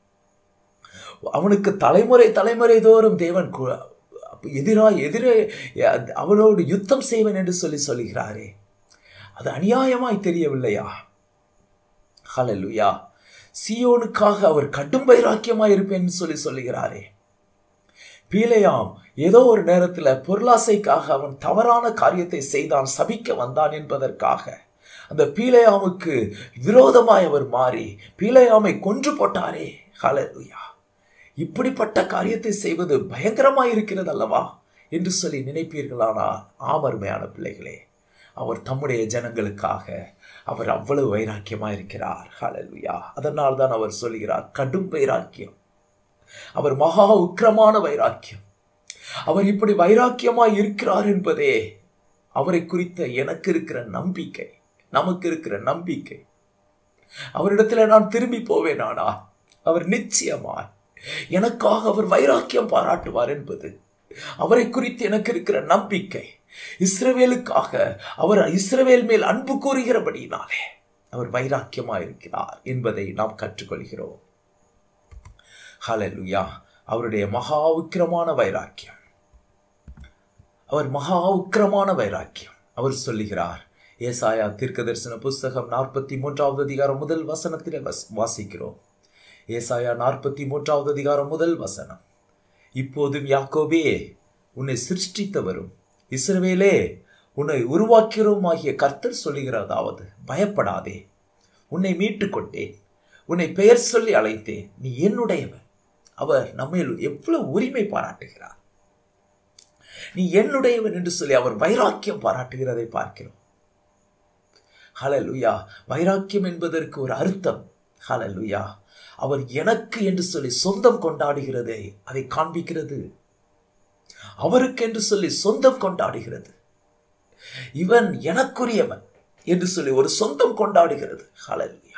அவனுக்கு தலைமுறை தலைமுறை தோறும் தேவன் எதிராக எதிரே அவனோடு யுத்தம் செய்வன் என்று சொல்லி சொல்லுகிறாரே அது அநியாயமாய் தெரியவில்லையா ஹலலுயா சியோனுக்காக அவர் கடும் வைராக்கியமாய் இருப்பேன் சொல்லி சொல்லுகிறாரே பீலையாம் ஏதோ ஒரு நேரத்தில் பொருளாசைக்காக அவன் தவறான காரியத்தை செய்தான் சபிக்க வந்தான் என்பதற்காக அந்த பீலையாமுக்கு விரோதமாய் அவர் மாறி பீலையாமை கொன்று போட்டாரே ஹலலுயா இப்படிப்பட்ட காரியத்தை செய்வது பயங்கரமாய் இருக்கிறது அல்லவா என்று சொல்லி நினைப்பீர்களானால் ஆமருமையான பிள்ளைகளே அவர் தம்முடைய ஜனங்களுக்காக அவர் அவ்வளவு வைராக்கியமா இருக்கிறார் ஹalleluya அதனால் தான் அவர் சொல்கிறார் கடும் வைராக்கியம் அவர் மகா உக்கிரமான வைராக்கியம் அவர் இப்படி வைராக்கியமாய் இருக்கிறார் என்பதே அவரை குறித்த எனக்கு இருக்கிற நம்பிக்கை நமக்கு இருக்கிற நம்பிக்கை அவரிடத்துல நான் திரும்பி போவேன் ஆனா அவர் நிச்சயமாய் எனக்காக அவர் வைராக்கியம் பாராட்டுவார் என்பது அவரை குறித்து எனக்கு இருக்கிற நம்பிக்கை இஸ்ரவேலுக்காக அவர் இஸ்ரவேல் மேல் அன்பு கூறுகிறபடியினாலே அவர் வைராக்கியமா இருக்கிறார் என்பதை நாம் கற்றுக்கொள்கிறோம் ஹலலுயா அவருடைய மகா உக்கிரமான வைராக்கியம் அவர் மகா உக்கிரமான வைராக்கியம் அவர் சொல்லுகிறார் ஏசாயா தீர்க்க தரிசன புஸ்தகம் நாற்பத்தி மூன்றாவது அதிகாரம் முதல் வசனத்தில் வாசிக்கிறோம் ஏசாயா நாற்பத்தி மூன்றாவது அதிகாரம் முதல் வசனம் இப்போதும் யாக்கோபே உன்னை சிருஷ்டித்தவரும் இஸ்ரவேலே உன்னை உருவாக்கிறோம் ஆகிய கர்த்தர் சொல்லுகிறதாவது பயப்படாதே உன்னை மீட்டு கொண்டேன் உன்னை பெயர் சொல்லி அழைத்தேன் நீ என்னுடையவன் அவர் நம்மையில் எவ்வளவு உரிமை பாராட்டுகிறார் நீ என்னுடையவன் என்று சொல்லி அவர் வைராக்கியம் பாராட்டுகிறதை பார்க்கிறோம் ஹலலுயா வைராக்கியம் என்பதற்கு ஒரு அர்த்தம் ஹலலுயா அவர் எனக்கு என்று சொல்லி சொந்தம் கொண்டாடுகிறதே அதை காண்பிக்கிறது அவருக்கு என்று சொல்லி சொந்தம் கொண்டாடுகிறது இவன் எனக்குரியவன் என்று சொல்லி ஒரு சொந்தம் கொண்டாடுகிறது ஹலலுயா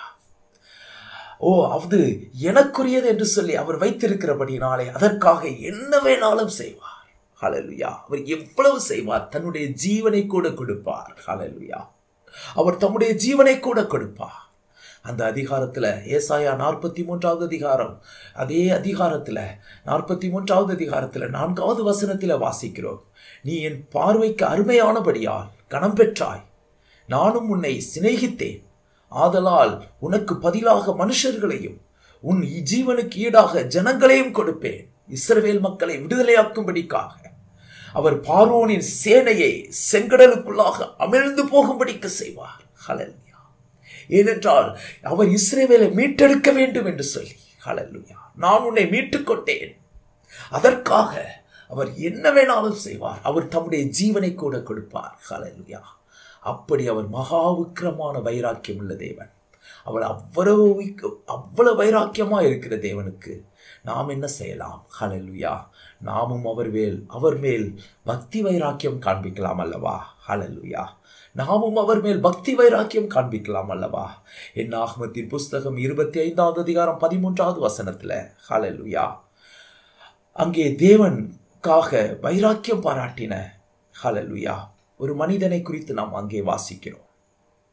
ஓ அது எனக்குரியது என்று சொல்லி அவர் வைத்திருக்கிறபடினாலே அதற்காக என்ன வேணாலும் செய்வார் ஹலலுயா அவர் எவ்வளவு செய்வார் தன்னுடைய ஜீவனை கூட கொடுப்பார் ஹலலுயா அவர் தம்முடைய ஜீவனை கூட கொடுப்பார் அந்த அதிகாரத்தில் ஏசாயா நாற்பத்தி மூன்றாவது அதிகாரம் அதே அதிகாரத்தில் நாற்பத்தி மூன்றாவது அதிகாரத்தில் நான்காவது வசனத்தில் வாசிக்கிறோம் நீ என் பார்வைக்கு அருமையானபடியால் கணம் பெற்றாய் நானும் உன்னை சிநேகித்தேன் ஆதலால் உனக்கு பதிலாக மனுஷர்களையும் உன் ஜீவனுக்கு ஈடாக ஜனங்களையும் கொடுப்பேன் இஸ்ரவேல் மக்களை விடுதலையாக்கும்படிக்காக அவர் பார்வோனின் சேனையை செங்கடலுக்குள்ளாக அமிழ்ந்து போகும்படிக்கு செய்வார் ஹலல்யா ஏனென்றால் அவர் இஸ்ரேவேலை மீட்டெடுக்க வேண்டும் என்று சொல்லி ஹலல்லுயா நான் உன்னை மீட்டுக் கொண்டேன் அதற்காக அவர் என்ன வேணாலும் செய்வார் அவர் தம்முடைய ஜீவனை கூட கொடுப்பார் ஹலல்லுயா அப்படி அவர் மகா விக்கிரமான வைராக்கியம் உள்ள தேவன் அவர் அவ்வளவு அவ்வளவு வைராக்கியமா இருக்கிற தேவனுக்கு நாம் என்ன செய்யலாம் ஹலலுயா நாமும் அவர் மேல் அவர் மேல் பக்தி வைராக்கியம் காண்பிக்கலாம் அல்லவா ஹலலுயா நாமும் அவர் மேல் பக்தி வைராக்கியம் காண்பிக்கலாம் அல்லவா என் ஆகமத்தின் புஸ்தகம் இருபத்தி ஐந்தாவது அதிகாரம் பதிமூன்றாவது வசனத்துல ஹலலுயா அங்கே தேவனுக்காக வைராக்கியம் பாராட்டின ஹலலுயா ஒரு மனிதனை குறித்து நாம் அங்கே வாசிக்கிறோம்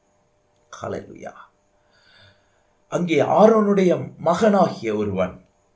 ஹலலுயா அங்கே ஆரோனுடைய மகனாகிய ஒருவன்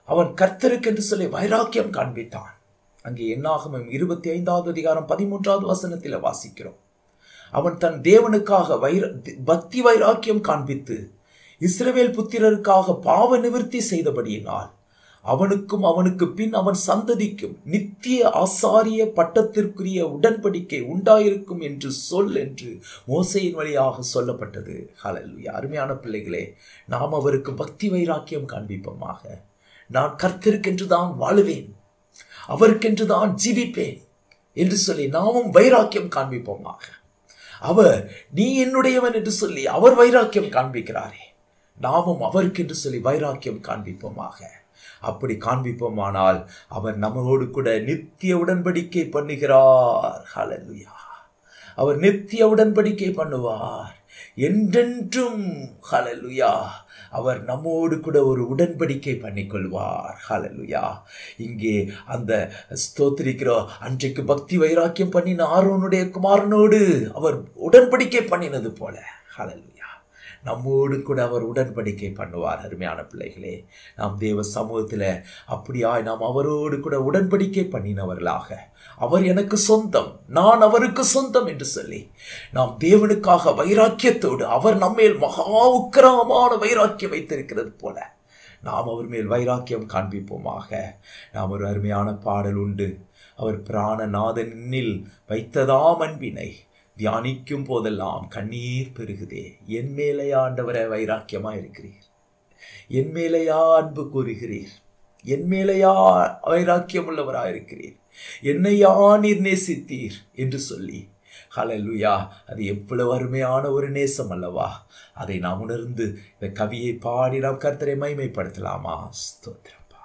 அவன் கர்த்தருக்கு என்று சொல்லி வைராக்கியம் காண்பித்தான் அங்கே என்னாகமும் இருபத்தி ஐந்தாவது அதிகாரம் பதிமூன்றாவது வசனத்தில் வாசிக்கிறோம் அவன் தன் தேவனுக்காக வைர பக்தி வைராக்கியம் காண்பித்து இஸ்ரவேல் புத்திரருக்காக பாவ நிவர்த்தி செய்தபடியினால் அவனுக்கும் அவனுக்கு பின் அவன் சந்ததிக்கும் நித்திய ஆசாரிய பட்டத்திற்குரிய உடன்படிக்கை உண்டாயிருக்கும் என்று சொல் என்று மோசையின் வழியாக சொல்லப்பட்டது ஹalleluya அருமையான பிள்ளைகளே நாம் அவருக்கு பக்தி வைராக்கியம் காண்பிப்போமாக நான் கர்த்தருக்கென்று தான் வாழுவேன் அவருக்கென்று தான் ஜீவிப்பேன் என்று சொல்லி நாமும் வைராக்கியம் காண்பிப்போமாக அவர் நீ என்னுடையவன் என்று சொல்லி அவர் வைராக்கியம் காண்பிக்கிறாரே நாமும் அவருக்கென்று சொல்லி வைராக்கியம் காண்பிப்போமாக அப்படி காண்பிப்போமானால் அவர் நம்மோடு கூட நித்திய உடன்படிக்கை பண்ணுகிறார் ஹalleluya அவர் நித்திய உடன்படிக்கை பண்ணுவார் என்றென்றும் ஹalleluya அவர் நம்மோடு கூட ஒரு உடன்படிக்கை பண்ணிக்கொள்வார் ஹalleluya இங்கே அந்த ஸ்தோத்திரிக்கிறோம் அன்றைக்கு பக்தி வைராக்கியம் பண்ணின ஆரோனுடைய குமாரனோடு அவர் உடன்படிக்கை பண்ணினது போல ஹalleluya நம்மோடு கூட அவர் உடன்படிக்கை பண்ணுவார் அருமையான பிள்ளைகளே நாம் தேவ சமூகத்தில் அப்படியாய் நாம் அவரோடு கூட உடன்படிக்கை பண்ணினவர்களாக அவர் எனக்கு சொந்தம் நான் அவருக்கு சொந்தம் என்று சொல்லி நாம் தேவனுக்காக வைராக்கியத்தோடு அவர் நம்மேல் மகா உக்கிரமான வைராக்கியம் வைத்திருக்கிறது போல நாம் அவர் மேல் வைராக்கியம் காண்பிப்போமாக நாம் ஒரு அருமையான பாடல் உண்டு அவர் பிராணநாதனில் வைத்ததாம் அன்பினை தியானிக்கும் போதெல்லாம் கண்ணீர் பெருகுதே என் மேலையா ஆண்டவரை வைராக்கியமா இருக்கிறீர் என் மேலையா அன்பு கூறுகிறீர் என் மேலையா வைராக்கியம் உள்ளவராக இருக்கிறீர் என்னையா நீர் நேசித்தீர் என்று சொல்லி ஹalleluya அது எவ்வளவு அருமையான ஒரு நேசம் அல்லவா அதை நாம் உணர்ந்து இந்த கவியை பாடி நாம் கர்த்தரை மைமைப்படுத்தலாமா ஸ்தோத்திரப்பா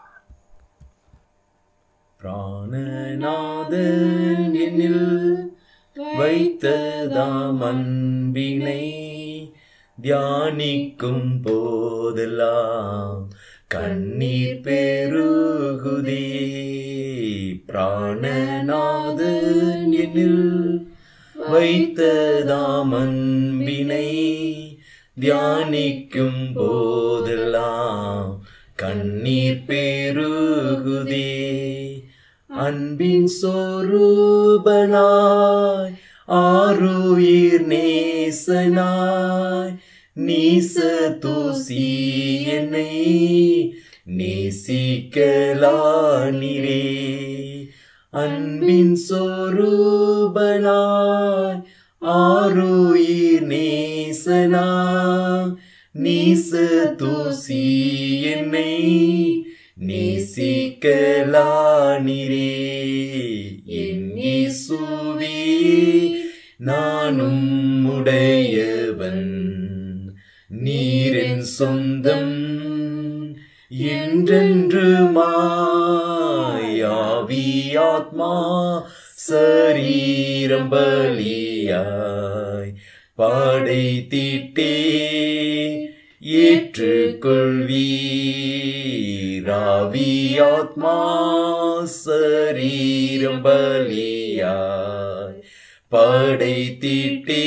பிராணநாதன் என்னில் வைத்ததாம் அன்பினை தியானிக்கும் போதெல்லாம் கண்ணீர் பெருகுதே பிராணநாதன் என்னில் வைத்ததாம் அன்பினை தியானிக்கும் போதெல்லாம் கண்ணீர் பெருகுதே அன்பின் சொரூபனாய் ஆருயிர் நேசனாய் நீச தூசி என்னை நேசிக்கலானிரே அன்பின் சொரூபனாய் ஆருயிர் நேசனாய் நீச தூசி என்னை நேசிக்கலானிரே என் இயேசுவே நானும் உடையவன் நீரின் சொந்தம் என்றென்று மாயாவி ஆத்மா சரீரம் பலியாய் பாடை தீட்டே ஏற்றுக்கொள்வீராவி ஆத்மா சரீரம் பலியாய் படை தீட்டே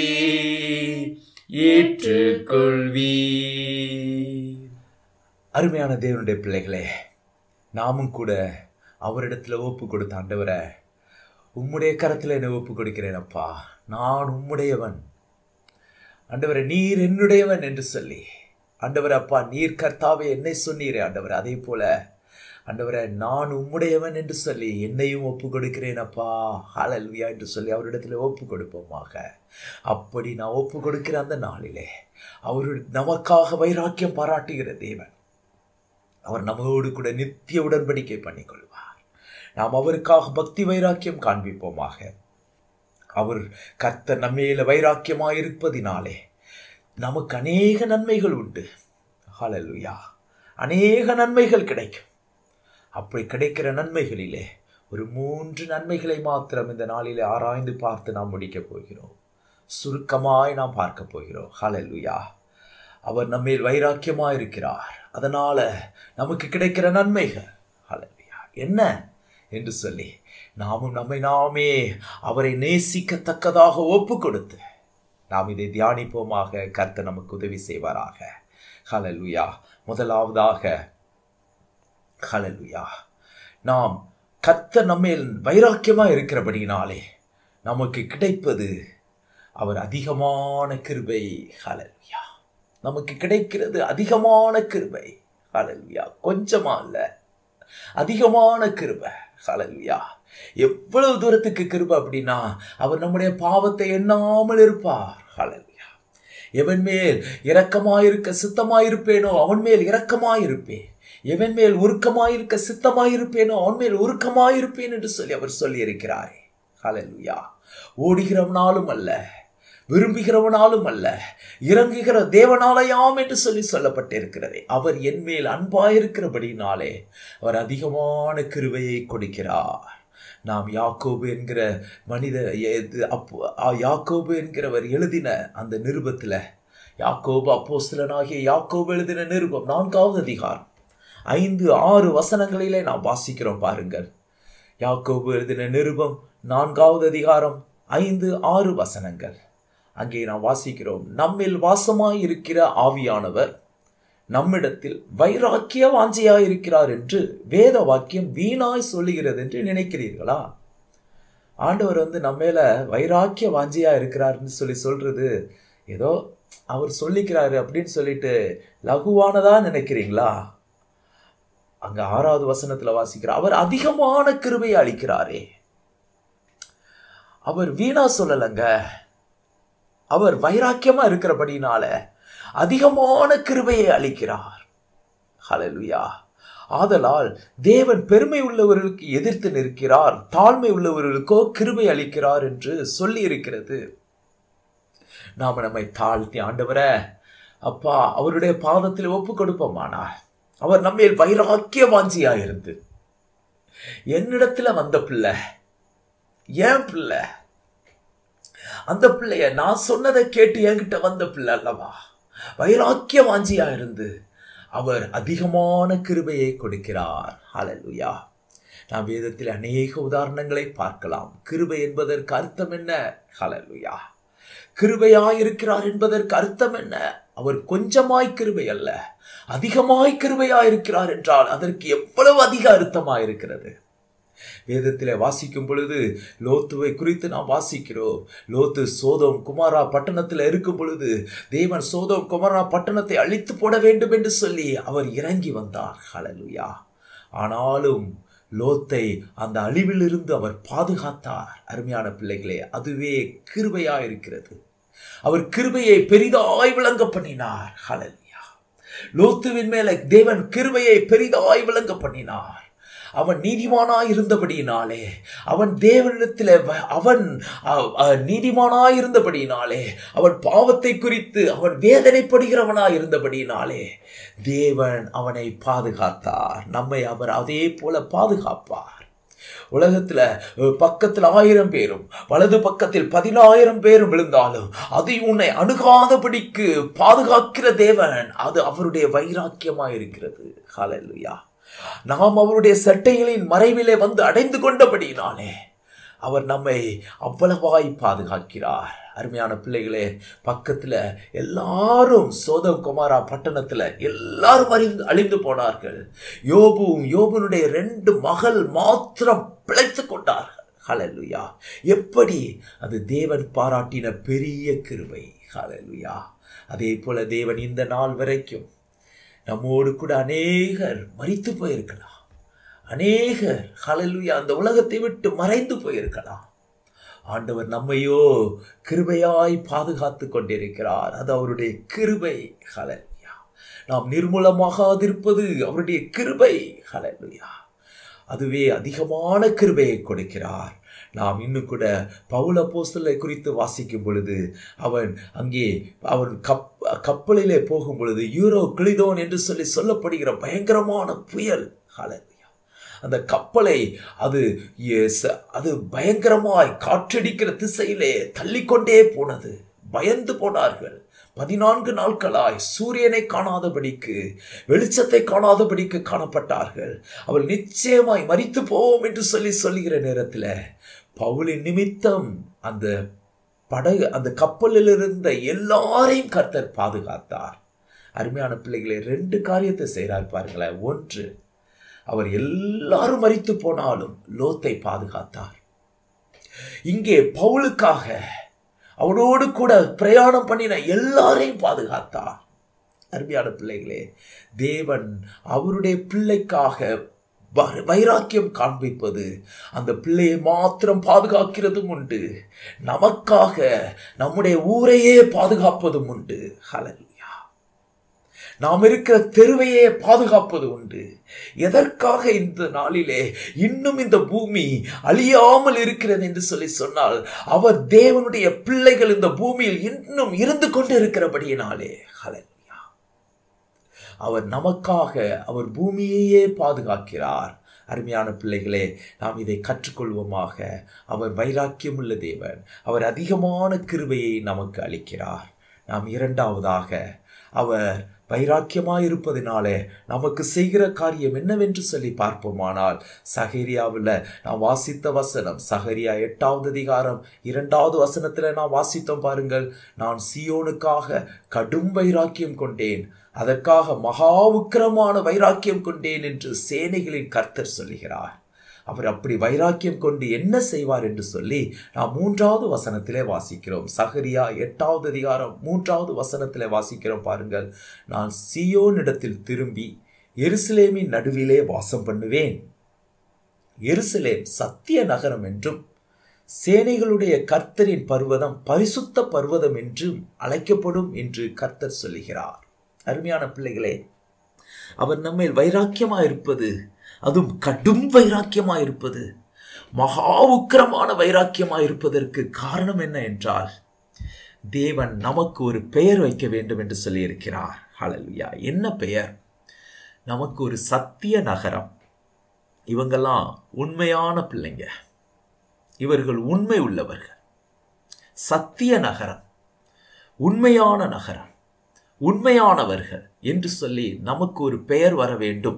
ஏற்றுக்கொள்வீர் அருமையான தேவனுடைய பிள்ளைகளே நாமும் கூட அவரிடத்துல ஒப்பு கொடுத்த ஆண்டவரை உம்முடைய கரத்தில் என்னை ஒப்பு கொடுக்கிறேன் அப்பா நான் உம்முடையவன் ஆண்டவரை நீர் என்னுடையவன் என்று சொல்லி ஆண்டவர் அப்பா நீர் கர்த்தாவே என்னை சொன்னீரே ஆண்டவர் அதே போல ஆண்டவரை நான் உம்முடையவன் என்று சொல்லி என்னையும் ஒப்பு கொடுக்கிறேன் அப்பா ஹalleluya என்று சொல்லி அவரிடத்தில் ஒப்பு கொடுப்போமாக அப்படி நான் ஒப்பு கொடுக்கிற அந்த நாளிலே அவர் நமக்காக வைராக்கியம் பாராட்டுகிற தேவன் அவர் நம்மோடு கூட நித்திய உடன்படிக்கை பண்ணிக்கொள்வார் நாம் அவருக்காக பக்தி வைராக்கியம் காண்பிப்போமாக அவர் கர்த்தர் நம்மேல வைராக்கியமாக இருப்பதினாலே நமக்கு அநேக நன்மைகள் உண்டு ஹalleluya அநேக நன்மைகள் கிடைக்கும் அப்படி கிடைக்கிற நன்மைகளிலே ஒரு மூன்று நன்மைகளை மாத்திரம் இந்த நாளிலே ஆராய்ந்து பார்த்து நாம் முடிக்கப் போகிறோம் சுருக்கமாய் நாம் பார்க்க போகிறோம் ஹalleluya அவர் நம்மேல் வைராக்கியமாக இருக்கிறார் அதனால நமக்கு கிடைக்கிற நன்மைகள் ஹalleluya என்ன என்று சொல்லி நாமும் நம்மை நாமே அவரை நேசிக்கத்தக்கதாக ஒப்பு கொடுத்து நாம் இதை தியானிப்போமாக கர்த்தர் நமக்கு உதவி செய்வாராக ஹalleluya முதலாவதாக ஹalleluya நாம் கர்த்தர் நம்மேல் வைராக்கியமா இருக்கிறபடியினாலே நமக்கு கிடைப்பது அவர் அதிகமான கிருபை ஹalleluya நமக்கு கிடைக்கிறது அதிகமான கிருபை ஹalleluya கொஞ்சமா இல்ல அதிகமான கிருபை ஹalleluya எவ்வளவு தூரத்துக்கு கிருபை அப்படின்னா அவர் நம்முடைய பாவத்தை எண்ணாமல் இருப்பார் ஹalleluya எவன் மேல் இரக்கமாயிருக்க சித்தமாயிருப்பேனோ அவன் மேல் இரக்கமாயிருப்பேன் எவன் மேல் உருக்கமாயிருக்க சித்தமாயிருப்பேனோ அவன் மேல் உருக்கமாயிருப்பேன் என்று சொல்லி அவர் சொல்லியிருக்கிறாரே ஹalleluya ஓடுகிறவனாலும் அல்ல விரும்புகிறவனாலும் அல்ல இறங்குகிற தேவனாலயாம் என்று சொல்லி சொல்லப்பட்டிருக்கிறதே அவர் என் மேல் அன்பாயிருக்கிறபடினாலே அவர் அதிகமான கிருபையை கொடுக்கிறார் நாம் யாக்கோபு என்கிற மனித எது அப்போ ஆ, யாக்கோபு என்கிறவர் எழுதின அந்த நிருபத்தில் யாக்கோபு அப்போஸ்தலனாகிய யாக்கோபு எழுதின நிருபம் நான்காவது அதிகாரம் ஐந்து ஆறு வசனங்களிலே நாம் வாசிக்கிறோம் பாருங்கள் யாக்கோபு எழுதின நிருபம் நான்காவது அதிகாரம் ஐந்து ஆறு வசனங்கள் அங்கே நாம் வாசிக்கிறோம் நம்மில் வாசமாய் இருக்கிற ஆவியானவர் நம்மிடத்தில் வைராக்கிய வாஞ்சியாய் இருக்கிறார் என்று வேத வாக்கியம் வீணாய் சொல்லுகிறது என்று நினைக்கிறீர்களா ஆண்டவர் வந்து நம்ம மேல வைராக்கிய வாஞ்சியா இருக்கிறாருன்னு சொல்லி சொல்றது ஏதோ அவர் சொல்லிக்கிறாரு அப்படின்னு சொல்லிட்டு லகுவானதா நினைக்கிறீங்களா அங்க ஆறாவது வசனத்துல வாசிக்கிறார் அவர் அதிகமான கிருபையை அளிக்கிறாரே அவர் வீணா சொல்லலைங்க அவர் வைராக்கியமா இருக்கிறபடினால அதிகமான கிருபையை அளிக்கிறார் ஹalleluya ஆதலால் தேவன் பெருமை உள்ளவர்களுக்கு எதிர்த்து நிற்கிறார் தாழ்மை உள்ளவர்களுக்கோ கிருபை அளிக்கிறார் என்று சொல்லி இருக்கிறது நாம நம்மை தாழ்த்தி ஆண்டவரே அப்பா அவருடைய பாதத்தில் ஒப்பு கொடுப்போமானால் அவர் நம்மேல் வைராக்கிய வாஞ்சியா இருந்து என்னிடத்துல வந்த பிள்ளை ஏன் பிள்ளை அந்த பிள்ளைய நான் சொன்னதை கேட்டு என்கிட்ட வந்த பிள்ளை அல்லவா வைராக்கிய வாஞ்சியா இருந்து அவர் அதிகமான கிருபையை கொடுக்கிறார் ஹalleluya நாம் வேதத்தில் அநேக உதாரணங்களை பார்க்கலாம் கிருபை என்பதற்கு அர்த்தம் என்ன ஹalleluya கிருபையாய் இருக்கிறார் என்பதற்கு அர்த்தம் என்ன அவர் கொஞ்சமாய் கிருபை அல்ல அதிகமாய் கிருபையாய் இருக்கிறார் என்றால் அதற்கு எவ்வளவு அதிக அர்த்தமாய் இருக்கிறது வேதத்திலே வாசிக்கும் பொழுது லோத்துவை குறித்து நாம் வாசிக்கிறோம் லோத்து சோதோம் குமாரா பட்டணத்தில் இருக்கும் பொழுது தேவன் சோதோம் குமாரா பட்டணத்தை அழித்து போட வேண்டும் என்று சொல்லி அவர் இறங்கி வந்தார் ஹalleluya ஆனாலும் லோத்தை அந்த அழிவிலிருந்து அவர் பாதுகாத்தார் அருமையான பிள்ளைகளே அதுவே கிருபையா இருக்கிறது அவர் கிருபையை பெரிதாய் விளங்க பண்ணினார் ஹalleluya லோத்துவின் மேல தேவன் கிருபையை பெரிதாய் விளங்க பண்ணினார் அவன் நீதிமானாய் இருந்தபடியினாலே அவன் தேவனிடத்தில் அவன் அ- அ- நீதிமானாய் இருந்தபடியினாலே அவன் பாவத்தை குறித்து அவன் வேதனைப்படுகிறவனாய் இருந்தபடியினாலே தேவன் அவனை பாதுகாத்தார் நம்மை அவர் அதே போல பாதுகாப்பார் உலகத்துல அஹ், பக்கத்தில் ஆயிரம் பேரும் வலது பக்கத்தில் பதினாயிரம் பேரும் விழுந்தாலும் அதை உன்னை அணுகாதபடிக்கு பாதுகாக்கிற தேவன் அது அவருடைய வைராக்கியமா இருக்கிறது ஹalleluya நாம் அவருடைய சட்டைகளின் மறைவிலே வந்து அடைந்து கொண்டபடியினாலே அவர் நம்மை அவ்வளவாய் பாதுகாக்கிறார் அருமையான பிள்ளைகளே பக்கத்துல எல்லாரும் சோதம் குமாரா பட்டணத்துல எல்லாரும் அறிந்து அழிந்து போனார்கள் யோபும் யோபுனுடைய ரெண்டு மகள் மாத்திரம் பிழைத்துக் கொண்டார்கள் ஹalleluya எப்படி அது தேவன் பாராட்டின பெரிய கிருபை ஹalleluya அதே போல தேவன் இந்த நாள் வரைக்கும் நம்மோடு கூட அநேகர் மரித்து போயிருக்கலாம் அநேகர் ஹalleluya அந்த உலகத்தை விட்டு மறைந்து போயிருக்கலாம் ஆண்டவர் நம்மையோ கிருபையாய் பாதுகாத்து கொண்டிருக்கிறார் அது அவருடைய கிருபை ஹalleluya நாம் நிர்மூலமாகாதிருப்பது அவருடைய கிருபை ஹalleluya அதுவே அதிகமான கிருபையை கொடுக்கிறார் நாம் இன்னும் கூட பவுல போஸ்தலை குறித்து வாசிக்கும் பொழுது அவன் அங்கே அவன் கப் கப்பலிலே போகும் பொழுது யூரோ கிளிதோன் என்று சொல்லி சொல்லப்படுகிற பயங்கரமான புயல் ஹalleluya அந்த கப்பலை அது எஸ்- அது பயங்கரமாய் காற்றடிக்கிற திசையிலே தள்ளிக்கொண்டே போனது பயந்து போனார்கள் பதினான்கு நாட்களாய் சூரியனை காணாதபடிக்கு வெளிச்சத்தை காணாதபடிக்கு காணப்பட்டார்கள் அவள் நிச்சயமாய் மரித்து போவோம் என்று சொல்லி சொல்லுகிற நேரத்தில் பவுலின் நிமித்தம் அந்த படகு அந்த கப்பலில் இருந்த எல்லாரையும் கர்த்தர் பாதுகாத்தார் அருமையான பிள்ளைகளை ரெண்டு காரியத்தை செய்கிறார் பாருங்களேன் ஒன்று அவர் எல்லாரும் மறித்து போனாலும் லோத்தை பாதுகாத்தார் இங்கே பவுலுக்காக அவனோடு கூட பிரயாணம் பண்ணின எல்லாரையும் பாதுகாத்தார் அருமையான பிள்ளைகளே தேவன் அவருடைய பிள்ளைக்காக வ- வைராக்கியம் காண்பிப்பது அந்த பிள்ளையை மாத்திரம் பாதுகாக்கிறதும் உண்டு நமக்காக நம்முடைய ஊரையே பாதுகாப்பதும் உண்டு ஹalleluya நாம் இருக்கிற தெருவையே பாதுகாப்பது உண்டு எதற்காக இந்த நாளிலே இன்னும் இந்த பூமி அழியாமல் இருக்கிறது என்று சொல்லி சொன்னால் அவர் தேவனுடைய பிள்ளைகள் இந்த பூமியில் இன்னும் இருந்து கொண்டு இருக்கிறபடியினாலே ஹalleluya அவர் நமக்காக அவர் பூமியையே பாதுகாக்கிறார் அருமையான பிள்ளைகளே நாம் இதை கற்றுக்கொள்வோமாக அவர் வைராக்கியம் உள்ள தேவன் அவர் அதிகமான கிருபையை நமக்கு அளிக்கிறார் நாம் இரண்டாவதாக அவர் வைராக்கியமாயிருப்பதினாலே நமக்கு செய்கிற காரியம் என்னவென்று சொல்லி பார்ப்போமானால் சகரியாவில் நாம் வாசித்த வசனம் சகரியா எட்டாவது அதிகாரம் இரண்டாவது வசனத்தில் நாம் வாசித்தோம் பாருங்கள் நான் சியோனுக்காக கடும் வைராக்கியம் கொண்டேன் அதற்காக மகா உக்கிரமான வைராக்கியம் கொண்டேன் என்று சேனைகளின் கர்த்தர் சொல்லுகிறார் அவர் அப்படி வைராக்கியம் கொண்டு என்ன செய்வார் என்று சொல்லி நாம் மூன்றாவது வசனத்திலே வாசிக்கிறோம் சகரியா எட்டாவது அதிகாரம் மூன்றாவது வசனத்திலே வாசிக்கிறோம் பாருங்கள் நான் சியோனிடத்தில் திரும்பி எருசலேமின் நடுவிலே வாசம் பண்ணுவேன் எருசலேம் சத்திய நகரம் என்றும் சேனைகளுடைய கர்த்தரின் பர்வதம் பரிசுத்த பர்வதம் என்றும் அழைக்கப்படும் என்று கர்த்தர் சொல்லுகிறார் அருமையான பிள்ளைகளே அவர் நம்மேல் வைராக்கியமா இருப்பது அதுவும் கடும் வைராக்கியமா இருப்பது மகா உக்கிரமான வைராக்கியமா இருப்பதற்கு காரணம் என்ன என்றால் தேவன் நமக்கு ஒரு பெயர் வைக்க வேண்டும் என்று சொல்லியிருக்கிறார் ஹalleluya என்ன பெயர் நமக்கு ஒரு சத்திய நகரம் இவங்கெல்லாம் உண்மையான பிள்ளைங்க இவர்கள் உண்மை உள்ளவர்கள் சத்திய நகரம் உண்மையான நகரம் உண்மையானவர்கள் என்று சொல்லி நமக்கு ஒரு பெயர் வர வேண்டும்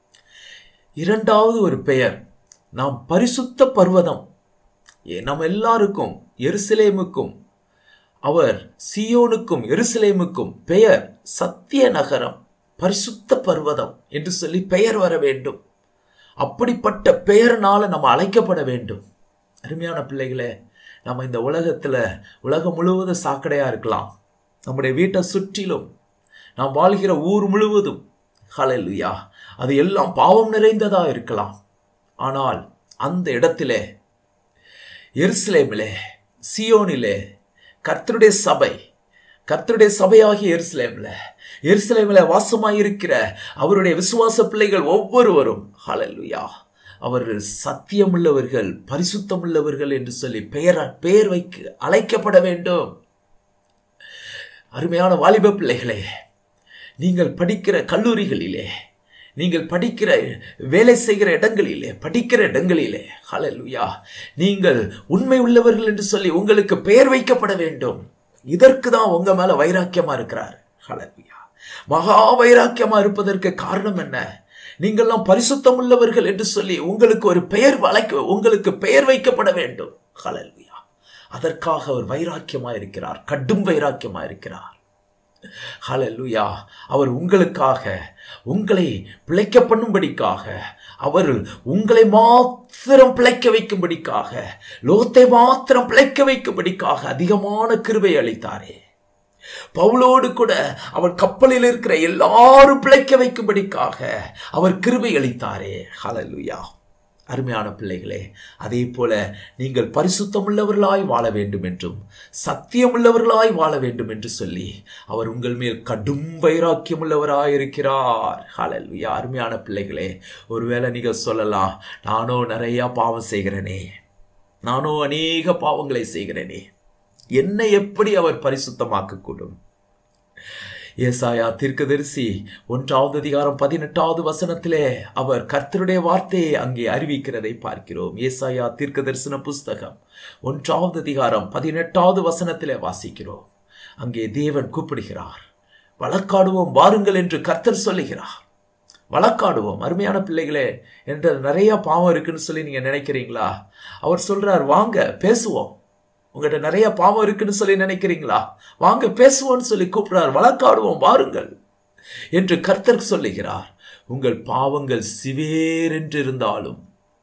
இரண்டாவது ஒரு பெயர் நாம் பரிசுத்த பர்வதம் ஏ- நம்ம எல்லாருக்கும் எருசலேமுக்கும் அவர் சியோனுக்கும் எருசலேமுக்கும் பெயர் சத்திய நகரம் பரிசுத்த பர்வதம் என்று சொல்லி பெயர் வர வேண்டும் அப்படிப்பட்ட பெயர்னால நம்ம அழைக்கப்பட வேண்டும் அருமையான பிள்ளைகளே நம்ம இந்த உலகத்தில் உலகம் முழுவதும் சாக்கடையா இருக்கலாம் நம்முடைய வீட்டை சுற்றிலும் நாம் வாழ்கிற ஊர் முழுவதும் ஹalleluya அது எல்லாம் பாவம் நிறைந்ததா இருக்கலாம் ஆனால் அந்த இடத்திலே எருசலேமிலே சியோனிலே கர்த்தருடைய சபை கர்த்தருடைய சபையாகிய எருசலேமில் எருசலேமில் வாசமாயிருக்கிற அவருடைய விசுவாச பிள்ளைகள் ஒவ்வொருவரும் ஹalleluya அவர்கள் சத்தியமுள்ளவர்கள் பரிசுத்தமுள்ளவர்கள் என்று சொல்லி பெயர் பெயர் வைக்க அழைக்கப்பட வேண்டும் அருமையான வாலிப பிள்ளைகளே நீங்கள் படிக்கிற கல்லூரிகளிலே நீங்கள் படிக்கிற வேலை செய்கிற இடங்களிலே படிக்கிற இடங்களிலே ஹalleluya நீங்கள் உண்மை உள்ளவர்கள் என்று சொல்லி உங்களுக்கு பெயர் வைக்கப்பட வேண்டும் இதற்கு தான் உங்க மேல வைராக்கியமா இருக்கிறார் ஹalleluya மகா வைராக்கியமா இருப்பதற்கு காரணம் என்ன நீங்கள்லாம் பரிசுத்தம் உள்ளவர்கள் என்று சொல்லி உங்களுக்கு ஒரு பெயர் வளைக்க உங்களுக்கு பெயர் வைக்கப்பட வேண்டும் ஹalleluya அதற்காக அவர் வைராக்கியமா இருக்கிறார் கடும் வைராக்கியமா இருக்கிறார் ஹalleluya அவர் உங்களுக்காக உங்களை பிழைக்க பண்ணும்படிக்காக அவர் உங்களை மாத்திரம் பிழைக்க வைக்கும்படிக்காக லோத்தை மாத்திரம் பிழைக்க வைக்கும்படிக்காக அதிகமான கிருபை அளித்தாரே பவுலோடு கூட அவர் கப்பலில் இருக்கிற எல்லாரும் பிழைக்க வைக்கும்படிக்காக அவர் கிருபை அளித்தாரே ஹalleluya அருமையான பிள்ளைகளே அதே போல நீங்கள் பரிசுத்தமுள்ளவர்களாய் வாழ வேண்டும் என்றும் சத்தியமுள்ளவர்களாய் வாழ வேண்டும் என்று சொல்லி அவர் உங்கள் மேல் கடும் வைராக்கியமுள்ளவராய் இருக்கிறார் ஹalleluya அருமையான பிள்ளைகளே ஒருவேளை நீங்கள் சொல்லலாம் நானோ நிறைய பாவம் செய்கிறேனே நானோ அநேக பாவங்களை செய்கிறேனே என்னை எப்படி அவர் பரிசுத்தமாக்கக்கூடும் ஏசாயா தீர்க்கதரிசி ஒன்றாவது அதிகாரம் பதினெட்டாவது வசனத்திலே அவர் கர்த்தருடைய வார்த்தையை அங்கே அறிவிக்கிறதை பார்க்கிறோம் ஏசாயா தீர்க்க தரிசன புஸ்தகம் ஒன்றாவது அதிகாரம் பதினெட்டாவது வசனத்திலே வாசிக்கிறோம் அங்கே தேவன் கூப்பிடுகிறார் வழக்காடுவோம் வாருங்கள் என்று கர்த்தர் சொல்லுகிறார் வழக்காடுவோம் அருமையான பிள்ளைகளே என்ற நிறைய பாவம் இருக்குன்னு சொல்லி நீங்க நினைக்கிறீங்களா அவர் சொல்றார் வாங்க பேசுவோம் உங்கள்கிட்ட நிறைய பாவம் இருக்குன்னு சொல்லி நினைக்கிறீங்களா வாங்க பேசுவோம்னு சொல்லி கூப்பிடுறார் வழக்காடுவோம் வாருங்கள் என்று கர்த்தர் சொல்லுகிறார் உங்கள் பாவங்கள் சிவேரென்று இருந்தாலும்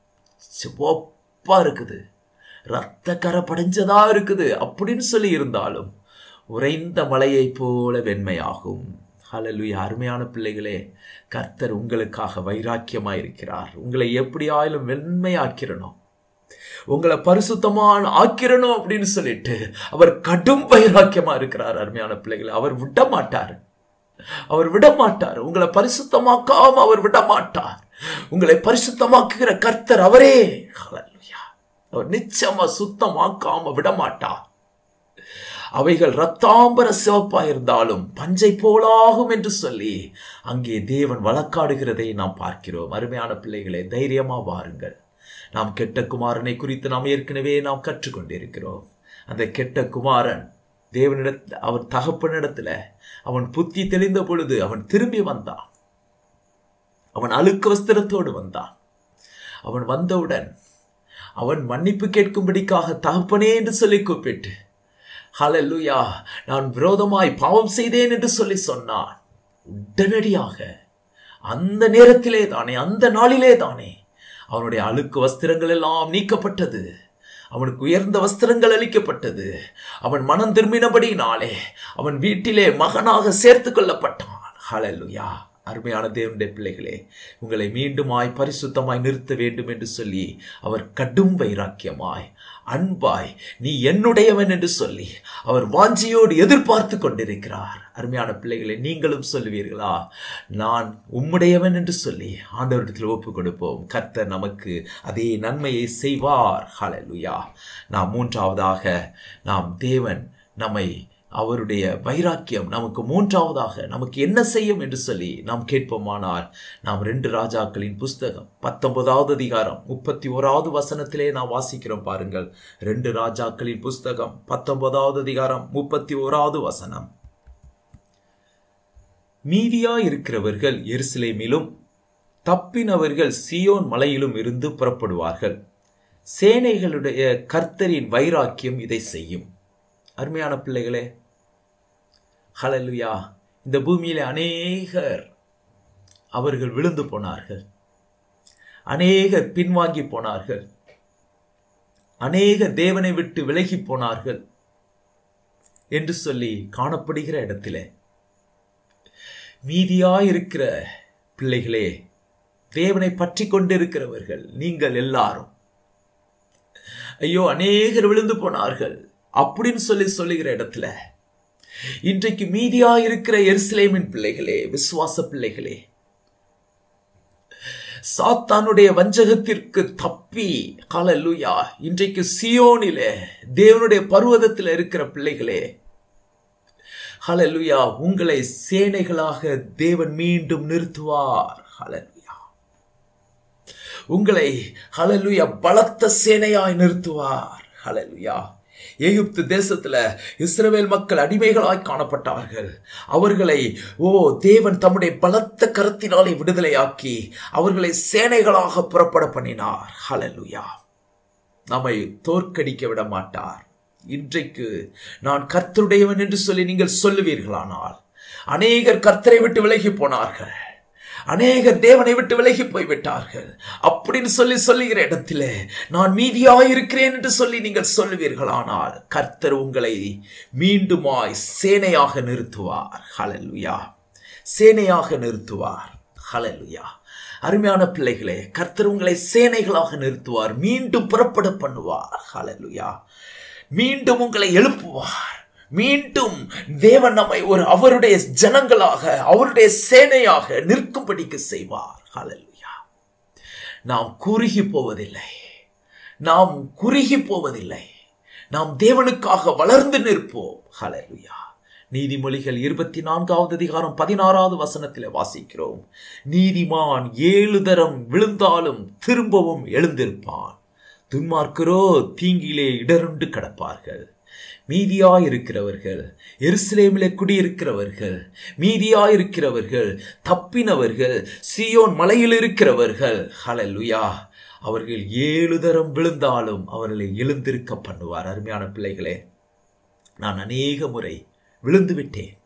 சிவப்பா இருக்குது ரத்த கரை படைஞ்சதா இருக்குது அப்படின்னு சொல்லி இருந்தாலும் உறைந்த மலையைப் போல வெண்மையாகும் ஹalleluya அருமையான பிள்ளைகளே கர்த்தர் உங்களுக்காக வைராக்கியமாய் இருக்கிறார் உங்களை எப்படியாயிலும் வெண்மையாக்கிறணும் உங்களை பரிசுத்தமான ஆக்கிரணும் அப்படின்னு சொல்லிட்டு அவர் கடும் வைராக்கியமா இருக்கிறார் அருமையான பிள்ளைகளை அவர் விட மாட்டார் அவர் விட மாட்டார் உங்களை பரிசுத்தமாக்காம அவர் விட மாட்டார் உங்களை பரிசுத்தமாக்குகிற கர்த்தர் அவரே ஹalleluya அவர் நிச்சயமா சுத்தமாக்காம விட மாட்டார் அவைகள் ரத்தாம்பர சிவப்பா இருந்தாலும் பஞ்சை போலாகும் என்று சொல்லி அங்கே தேவன் வழக்காடுகிறதை நாம் பார்க்கிறோம் அருமையான பிள்ளைகளே தைரியமா வாருங்கள் நாம் கெட்ட குமாரனை குறித்து நாம் ஏற்கனவே நாம் கற்றுக்கொண்டிருக்கிறோம் அந்த கெட்ட குமாரன் தேவனிடத்தில் அவன் தகப்பனிடத்துல அவன் புத்தி தெளிந்த பொழுது அவன் திரும்பி வந்தான் அவன் அழுக்கு வஸ்திரத்தோடு வந்தான் அவன் வந்தவுடன் அவன் மன்னிப்பு கேட்கும்படிக்காக தகப்பனே என்று சொல்லி கூப்பிட்டு ஹalleluya நான் விரோதமாய் பாவம் செய்தேன் என்று சொல்லி சொன்னான் உடனடியாக அந்த நேரத்திலே தானே அந்த நாளிலே தானே அவனுடைய அழுக்கு வஸ்திரங்கள் எல்லாம் நீக்கப்பட்டது அவனுக்கு உயர்ந்த வஸ்திரங்கள் அளிக்கப்பட்டது அவன் மனம் திரும்பினபடினாலே அவன் வீட்டிலே மகனாக சேர்த்து கொள்ளப்பட்டான் ஹalleluya அருமையான தேவனுடைய பிள்ளைகளே உங்களை மீண்டுமாய் பரிசுத்தமாய் நிறுத்த வேண்டும் என்று சொல்லி அவர் கடும் வைராக்கியமாய் அன்பாய் நீ என்னுடையவன் என்று சொல்லி அவர் வாஞ்சியோடு எதிர்பார்த்து கொண்டிருக்கிறார் அருமையான பிள்ளைகளை நீங்களும் சொல்லுவீர்களா நான் உம்முடையவன் என்று சொல்லி ஆண்டவரிடத்தில் ஒப்பு கொடுப்போம் கர்த்தர் நமக்கு அதே நன்மையை செய்வார் ஹalleluya நாம் மூன்றாவதாக நாம் தேவன் நம்மை அவருடைய வைராக்கியம் நமக்கு மூன்றாவதாக நமக்கு என்ன செய்யும் என்று சொல்லி நாம் கேட்போமானால் நாம் ரெண்டு ராஜாக்களின் புஸ்தகம் பத்தொன்பதாவது அதிகாரம் முப்பத்தி ஓராவது வசனத்திலே நாம் வாசிக்கிறோம் பாருங்கள் ரெண்டு ராஜாக்களின் புஸ்தகம் பத்தொன்பதாவது அதிகாரம் முப்பத்தி ஓராவது வசனம் மீதியா இருக்கிறவர்கள் எருசலேமிலும் தப்பினவர்கள் சியோன் மலையிலும் இருந்து புறப்படுவார்கள் சேனைகளுடைய கர்த்தரின் வைராக்கியம் இதை செய்யும் அருமையான பிள்ளைகளே ஹலலுயா இந்த பூமியில அநேகர் அவர்கள் விழுந்து போனார்கள் அநேகர் பின்வாங்கி போனார்கள் அநேக தேவனை விட்டு விலகி போனார்கள் என்று சொல்லி காணப்படுகிற இடத்திலே மீதியாயிருக்கிற பிள்ளைகளே தேவனை பற்றி கொண்டிருக்கிறவர்கள் நீங்கள் எல்லாரும் ஐயோ அநேகர் விழுந்து போனார்கள் அப்படின்னு சொல்லி சொல்லுகிற இடத்துல இன்றைக்கு மீதியா இருக்கிற எருசலேமின் பிள்ளைகளே விசுவாச பிள்ளைகளே சாத்தானுடைய வஞ்சகத்திற்கு தப்பி ஹalleluya இன்றைக்கு சியோனிலே தேவனுடைய பர்வதத்தில் இருக்கிற பிள்ளைகளே ஹalleluya உங்களை சேனைகளாக தேவன் மீண்டும் நிறுத்துவார் ஹalleluya உங்களை ஹalleluya பலத்த சேனையாய் நிறுத்துவார் ஹalleluya எகிப்து தேசத்துல இஸ்ரவேல் மக்கள் அடிமைகளாய் காணப்பட்டார்கள் அவர்களை ஓ தேவன் தம்முடைய பலத்த கரத்தினாலே விடுதலையாக்கி அவர்களை சேனைகளாக புறப்பட பண்ணினார் ஹalleluya நம்மை தோற்கடிக்க விட மாட்டார் இன்றைக்கு நான் கர்த்தருடையவன் என்று சொல்லி நீங்கள் சொல்லுவீர்களானால் அநேகர் கர்த்தரை விட்டு விலகி போனார்கள் அநேகர் தேவனை விட்டு விலகி போய்விட்டார்கள் அப்படின்னு சொல்லி சொல்லுகிற இடத்திலே நான் மீதியாயிருக்கிறேன் என்று சொல்லி நீங்கள் சொல்லுவீர்களானால் கர்த்தர் உங்களை மீண்டுமாய் சேனையாக நிறுத்துவார் ஹalleluya சேனையாக நிறுத்துவார் ஹalleluya அருமையான பிள்ளைகளே கர்த்தர் உங்களை சேனைகளாக நிறுத்துவார் மீண்டும் புறப்பட பண்ணுவார் ஹalleluya மீண்டும் உங்களை எழுப்புவார் மீண்டும் தேவன் நம்மை ஒரு அவருடைய ஜனங்களாக அவருடைய சேனையாக நிற்கும்படிக்கு செய்வார் ஹalleluya நாம் குறுகி போவதில்லை நாம் குறுகி போவதில்லை நாம் தேவனுக்காக வளர்ந்து நிற்போம் ஹalleluya நீதிமொழிகள் இருபத்தி நான்காவது அதிகாரம் பதினாறாவது வசனத்தில் வாசிக்கிறோம் நீதிமான் ஏழு தரம் விழுந்தாலும் திரும்பவும் எழுந்திருப்பான் துன்மார்க்கரோ தீங்கிலே இடருண்டு கிடப்பார்கள் மீதியாயிருக்கிறவர்கள் எருசலேமிலே குடியிருக்கிறவர்கள் மீதியாயிருக்கிறவர்கள் தப்பினவர்கள் சியோன் மலையில் இருக்கிறவர்கள் ஹalleluya அவர்கள் ஏழு தரம் விழுந்தாலும் அவர்களை எழுந்திருக்க பண்ணுவார் அருமையான பிள்ளைகளே நான் அநேக முறை விழுந்து விட்டேன்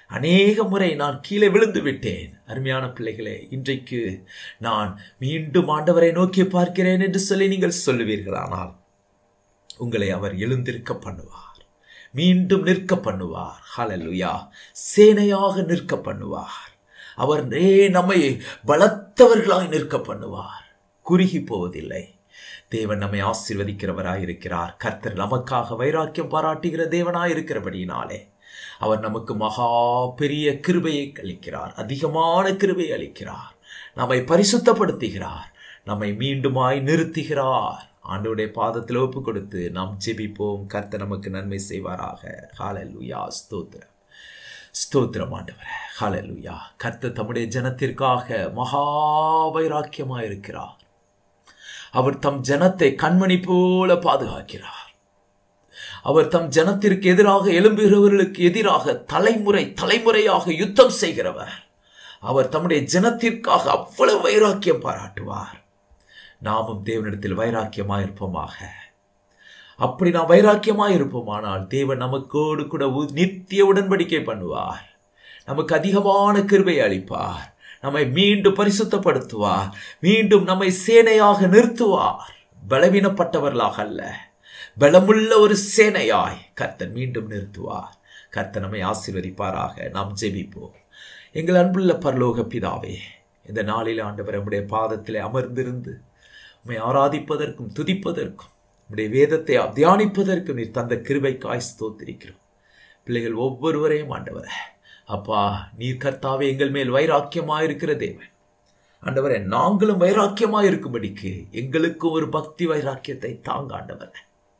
அநேக முறை நான் கீழே விழுந்து விட்டேன் அருமையான பிள்ளைகளே இன்றைக்கு நான் மீண்டும் ஆண்டவரை நோக்கி பார்க்கிறேன் என்று சொல்லி நீங்கள் சொல்லுவீர்களானால் உங்களை அவர் எழுந்திருக்க பண்ணுவார் மீண்டும் நிற்க பண்ணுவார் ஹalleluya சேனையாக நிற்க பண்ணுவார் அவர் நே நம்மை பலத்தவர்களாய் நிற்க பண்ணுவார் குறுகி போவதில்லை தேவன் நம்மை ஆசீர்வதிக்கிறவராய் இருக்கிறார் கர்த்தர் நமக்காக வைராக்கியம் பாராட்டுகிற தேவனாய் இருக்கிறபடியினாலே அவர் நமக்கு மகா பெரிய கிருபையை அளிக்கிறார் அதிகமான கிருபை அளிக்கிறார் நம்மை பரிசுத்தப்படுத்துகிறார் நம்மை மீண்டுமாய் நிறுத்துகிறார் ஆண்டவருடைய பாதத்தில் ஒப்பு கொடுத்து நாம் ஜெபிப்போம் கர்த்தர் நமக்கு நன்மை செய்வாராக ஹalleluya ஸ்தோத்திரம் ஸ்தோத்திரம் ஆண்டவரே ஹalleluya கர்த்தர் தம்முடைய ஜனத்திற்காக மகா வைராக்கியமாய் இருக்கிறார் அவர் தம் ஜனத்தை கண்மணி போல பாதுகாக்கிறார் அவர் தம் ஜனத்திற்கு எதிராக எழும்புகிறவர்களுக்கு எதிராக தலைமுறை தலைமுறையாக யுத்தம் செய்கிறவர் அவர் தம்முடைய ஜனத்திற்காக அவ்வளவு வைராக்கியம் பாராட்டுவார் நாமும் தேவனிடத்தில் வைராக்கியமாய் இருப்போமாக அப்படி நாம் வைராக்கியமாய் இருப்போமானால் தேவன் நமக்கோடு கூட உ- நித்திய உடன்படிக்கை பண்ணுவார் நமக்கு அதிகமான கிருபை அளிப்பார் நம்மை மீண்டும் பரிசுத்தப்படுத்துவார் மீண்டும் நம்மை சேனையாக நிறுத்துவார் பலவீனப்பட்டவர்களாக அல்ல பலமுள்ள ஒரு சேனையாய் கர்த்தர் மீண்டும் நிறுத்துவார் கர்த்தர் நம்மை ஆசீர்வதிப்பாராக நாம் ஜெபிப்போம் எங்கள் அன்புள்ள பரலோக பிதாவே இந்த நாளில் ஆண்டவர் நம்முடைய பாதத்திலே அமர்ந்திருந்து உம்மை ஆராதிப்பதற்கும் துதிப்பதற்கும் உம்முடைய வேதத்தை தியானிப்பதற்கும் நீர் தந்த கிருபைக்காய் ஸ்தோத்திரிக்கிறோம் பிள்ளைகள் ஒவ்வொருவரையும் ஆண்டவரே அப்பா நீர் கர்த்தாவே எங்கள் மேல் வைராக்கியமாயிருக்கிற தேவன் ஆண்டவரே நாங்களும் வைராக்கியமாய் இருக்கும்படிக்கு எங்களுக்கு ஒரு பக்தி வைராக்கியத்தை தாங்க ஆண்டவரே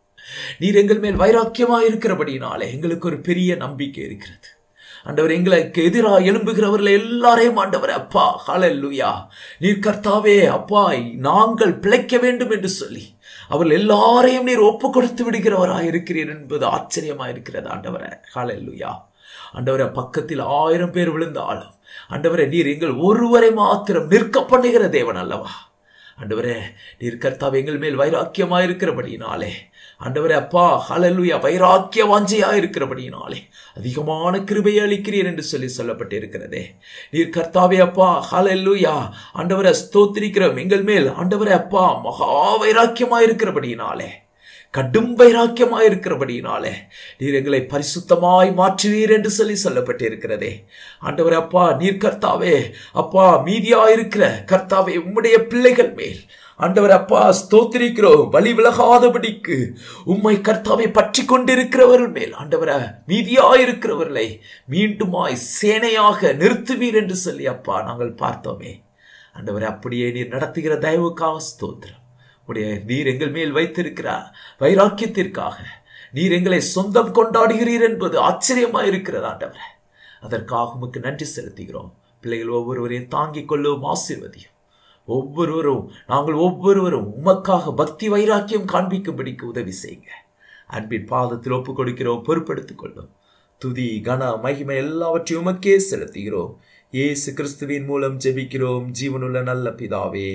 நீர் எங்கள் மேல் வைராக்கியமாய் இருக்கிறபடியினாலே எங்களுக்கு ஒரு பெரிய நம்பிக்கை இருக்கிறது ஆண்டவர் எங்களுக்கு எதிராக எழும்புகிறவர்களை எல்லாரையும் ஆண்டவர் அப்பா ஹalleluya நீர் கர்த்தாவே அப்பா நாங்கள் பிழைக்க வேண்டும் என்று சொல்லி அவர்கள் எல்லாரையும் நீர் ஒப்பு கொடுத்து விடுகிறவராய் இருக்கிறீர் என்பது ஆச்சரியமாய் இருக்கிறது ஆண்டவரே ஹalleluya ஆண்டவரே பக்கத்தில் ஆயிரம் பேர் விழுந்தாலும் ஆண்டவரே நீர் எங்கள் ஒருவரை மாத்திரம் நிற்க பண்ணுகிற தேவன் அல்லவா ஆண்டவரே நீர் கர்த்தாவே எங்கள் மேல் வைராக்கியமாக இருக்கிறபடியினாலே ஆண்டவரே அப்பா ஹalleluya வைராக்கிய வாஞ்சையாக இருக்கிறபடியினாலே அதிகமான கிருபையை அளிக்கிறீர் என்று சொல்லி சொல்லப்பட்டு இருக்கிறதே நீர் கர்த்தாவே அப்பா ஹalleluya ஆண்டவரை ஸ்தோத்திரிக்கிறோம் எங்கள் மேல் ஆண்டவரே அப்பா மகா வைராக்கியமாக இருக்கிறபடியினாலே கடும் வைராக்கியமாய் இருக்கிறபடியினாலே நீர் எங்களை பரிசுத்தமாய் மாற்றுவீர் என்று சொல்லி சொல்லப்பட்டிருக்கிறதே ஆண்டவர் அப்பா நீர் கர்த்தாவே அப்பா மீதியாயிருக்கிற கர்த்தாவே உம்முடைய பிள்ளைகள் மேல் ஆண்டவர் அப்பா ஸ்தோத்திரிக்கிறோம் வழி விலகாதபடிக்கு உம்மை கர்த்தாவை பற்றி கொண்டிருக்கிறவர்கள் மேல் ஆண்டவர மீதியாயிருக்கிறவர்களை மீண்டுமாய் சேனையாக நிறுத்துவீர் என்று சொல்லி அப்பா நாங்கள் பார்த்தோமே ஆண்டவர் அப்படியே நீர் நடத்துகிற தயவுக்காக ஸ்தோத்திரம் உடைய நீர் எங்கள் மேல் வைத்திருக்கிறார் வைராக்கியத்திற்காக நீர் எங்களை சொந்தம் கொண்டாடுகிறீர் என்பது ஆச்சரியமாக இருக்கிறது ஆண்டவரே அதற்காக உமக்கு நன்றி செலுத்துகிறோம் பிள்ளைகள் ஒவ்வொருவரையும் தாங்கிக் கொள்ளும் ஆசீர்வதியும் ஒவ்வொருவரும் நாங்கள் ஒவ்வொருவரும் உமக்காக பக்தி வைராக்கியம் காண்பிக்கும்படிக்கு உதவி செய்யுங்க அன்பின் பாதத்தில் ஒப்புக் கொடுக்கிறோம் பொறுப்படுத்திக் கொள்ளும் துதி கன மகிமை எல்லாவற்றையும் உமக்கே செலுத்துகிறோம் இயேசு கிறிஸ்துவின் மூலம் ஜெபிக்கிறோம் ஜீவனுள்ள நல்ல பிதாவே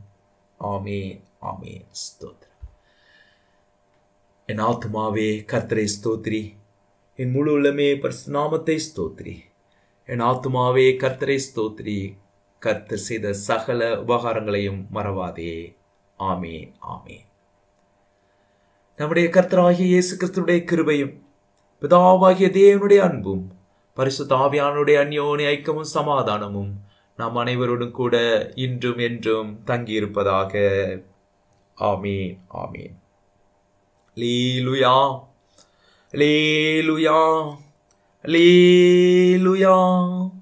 ஆமேன் ஆமேன் ஸ்தோத்திரம் என் ஆத்மாவே கர்த்தரை ஸ்தோத்ரி என் முழு உள்ளமே பரிசுநாமத்தை ஸ்தோத்ரி என் ஆத்மாவே கர்த்தரை ஸ்தோத்ரி கர்த்தர் செய்த சகல உபகாரங்களையும் மறவாதே ஆமேன் ஆமேன் நம்முடைய கர்த்தராகிய இயேசு கிறிஸ்துடைய கிருபையும் பிதாவாகிய தேவனுடைய அன்பும் பரிசுத்த ஆவியானுடைய அந்யோனி ஐக்கியமும் சமாதானமும் நாம் அனைவரோடும் கூட இன்றும் என்றும் தங்கியிருப்பதாக ஆமீன் ஆமீன் லீலுயா லீலுயா லீலுயா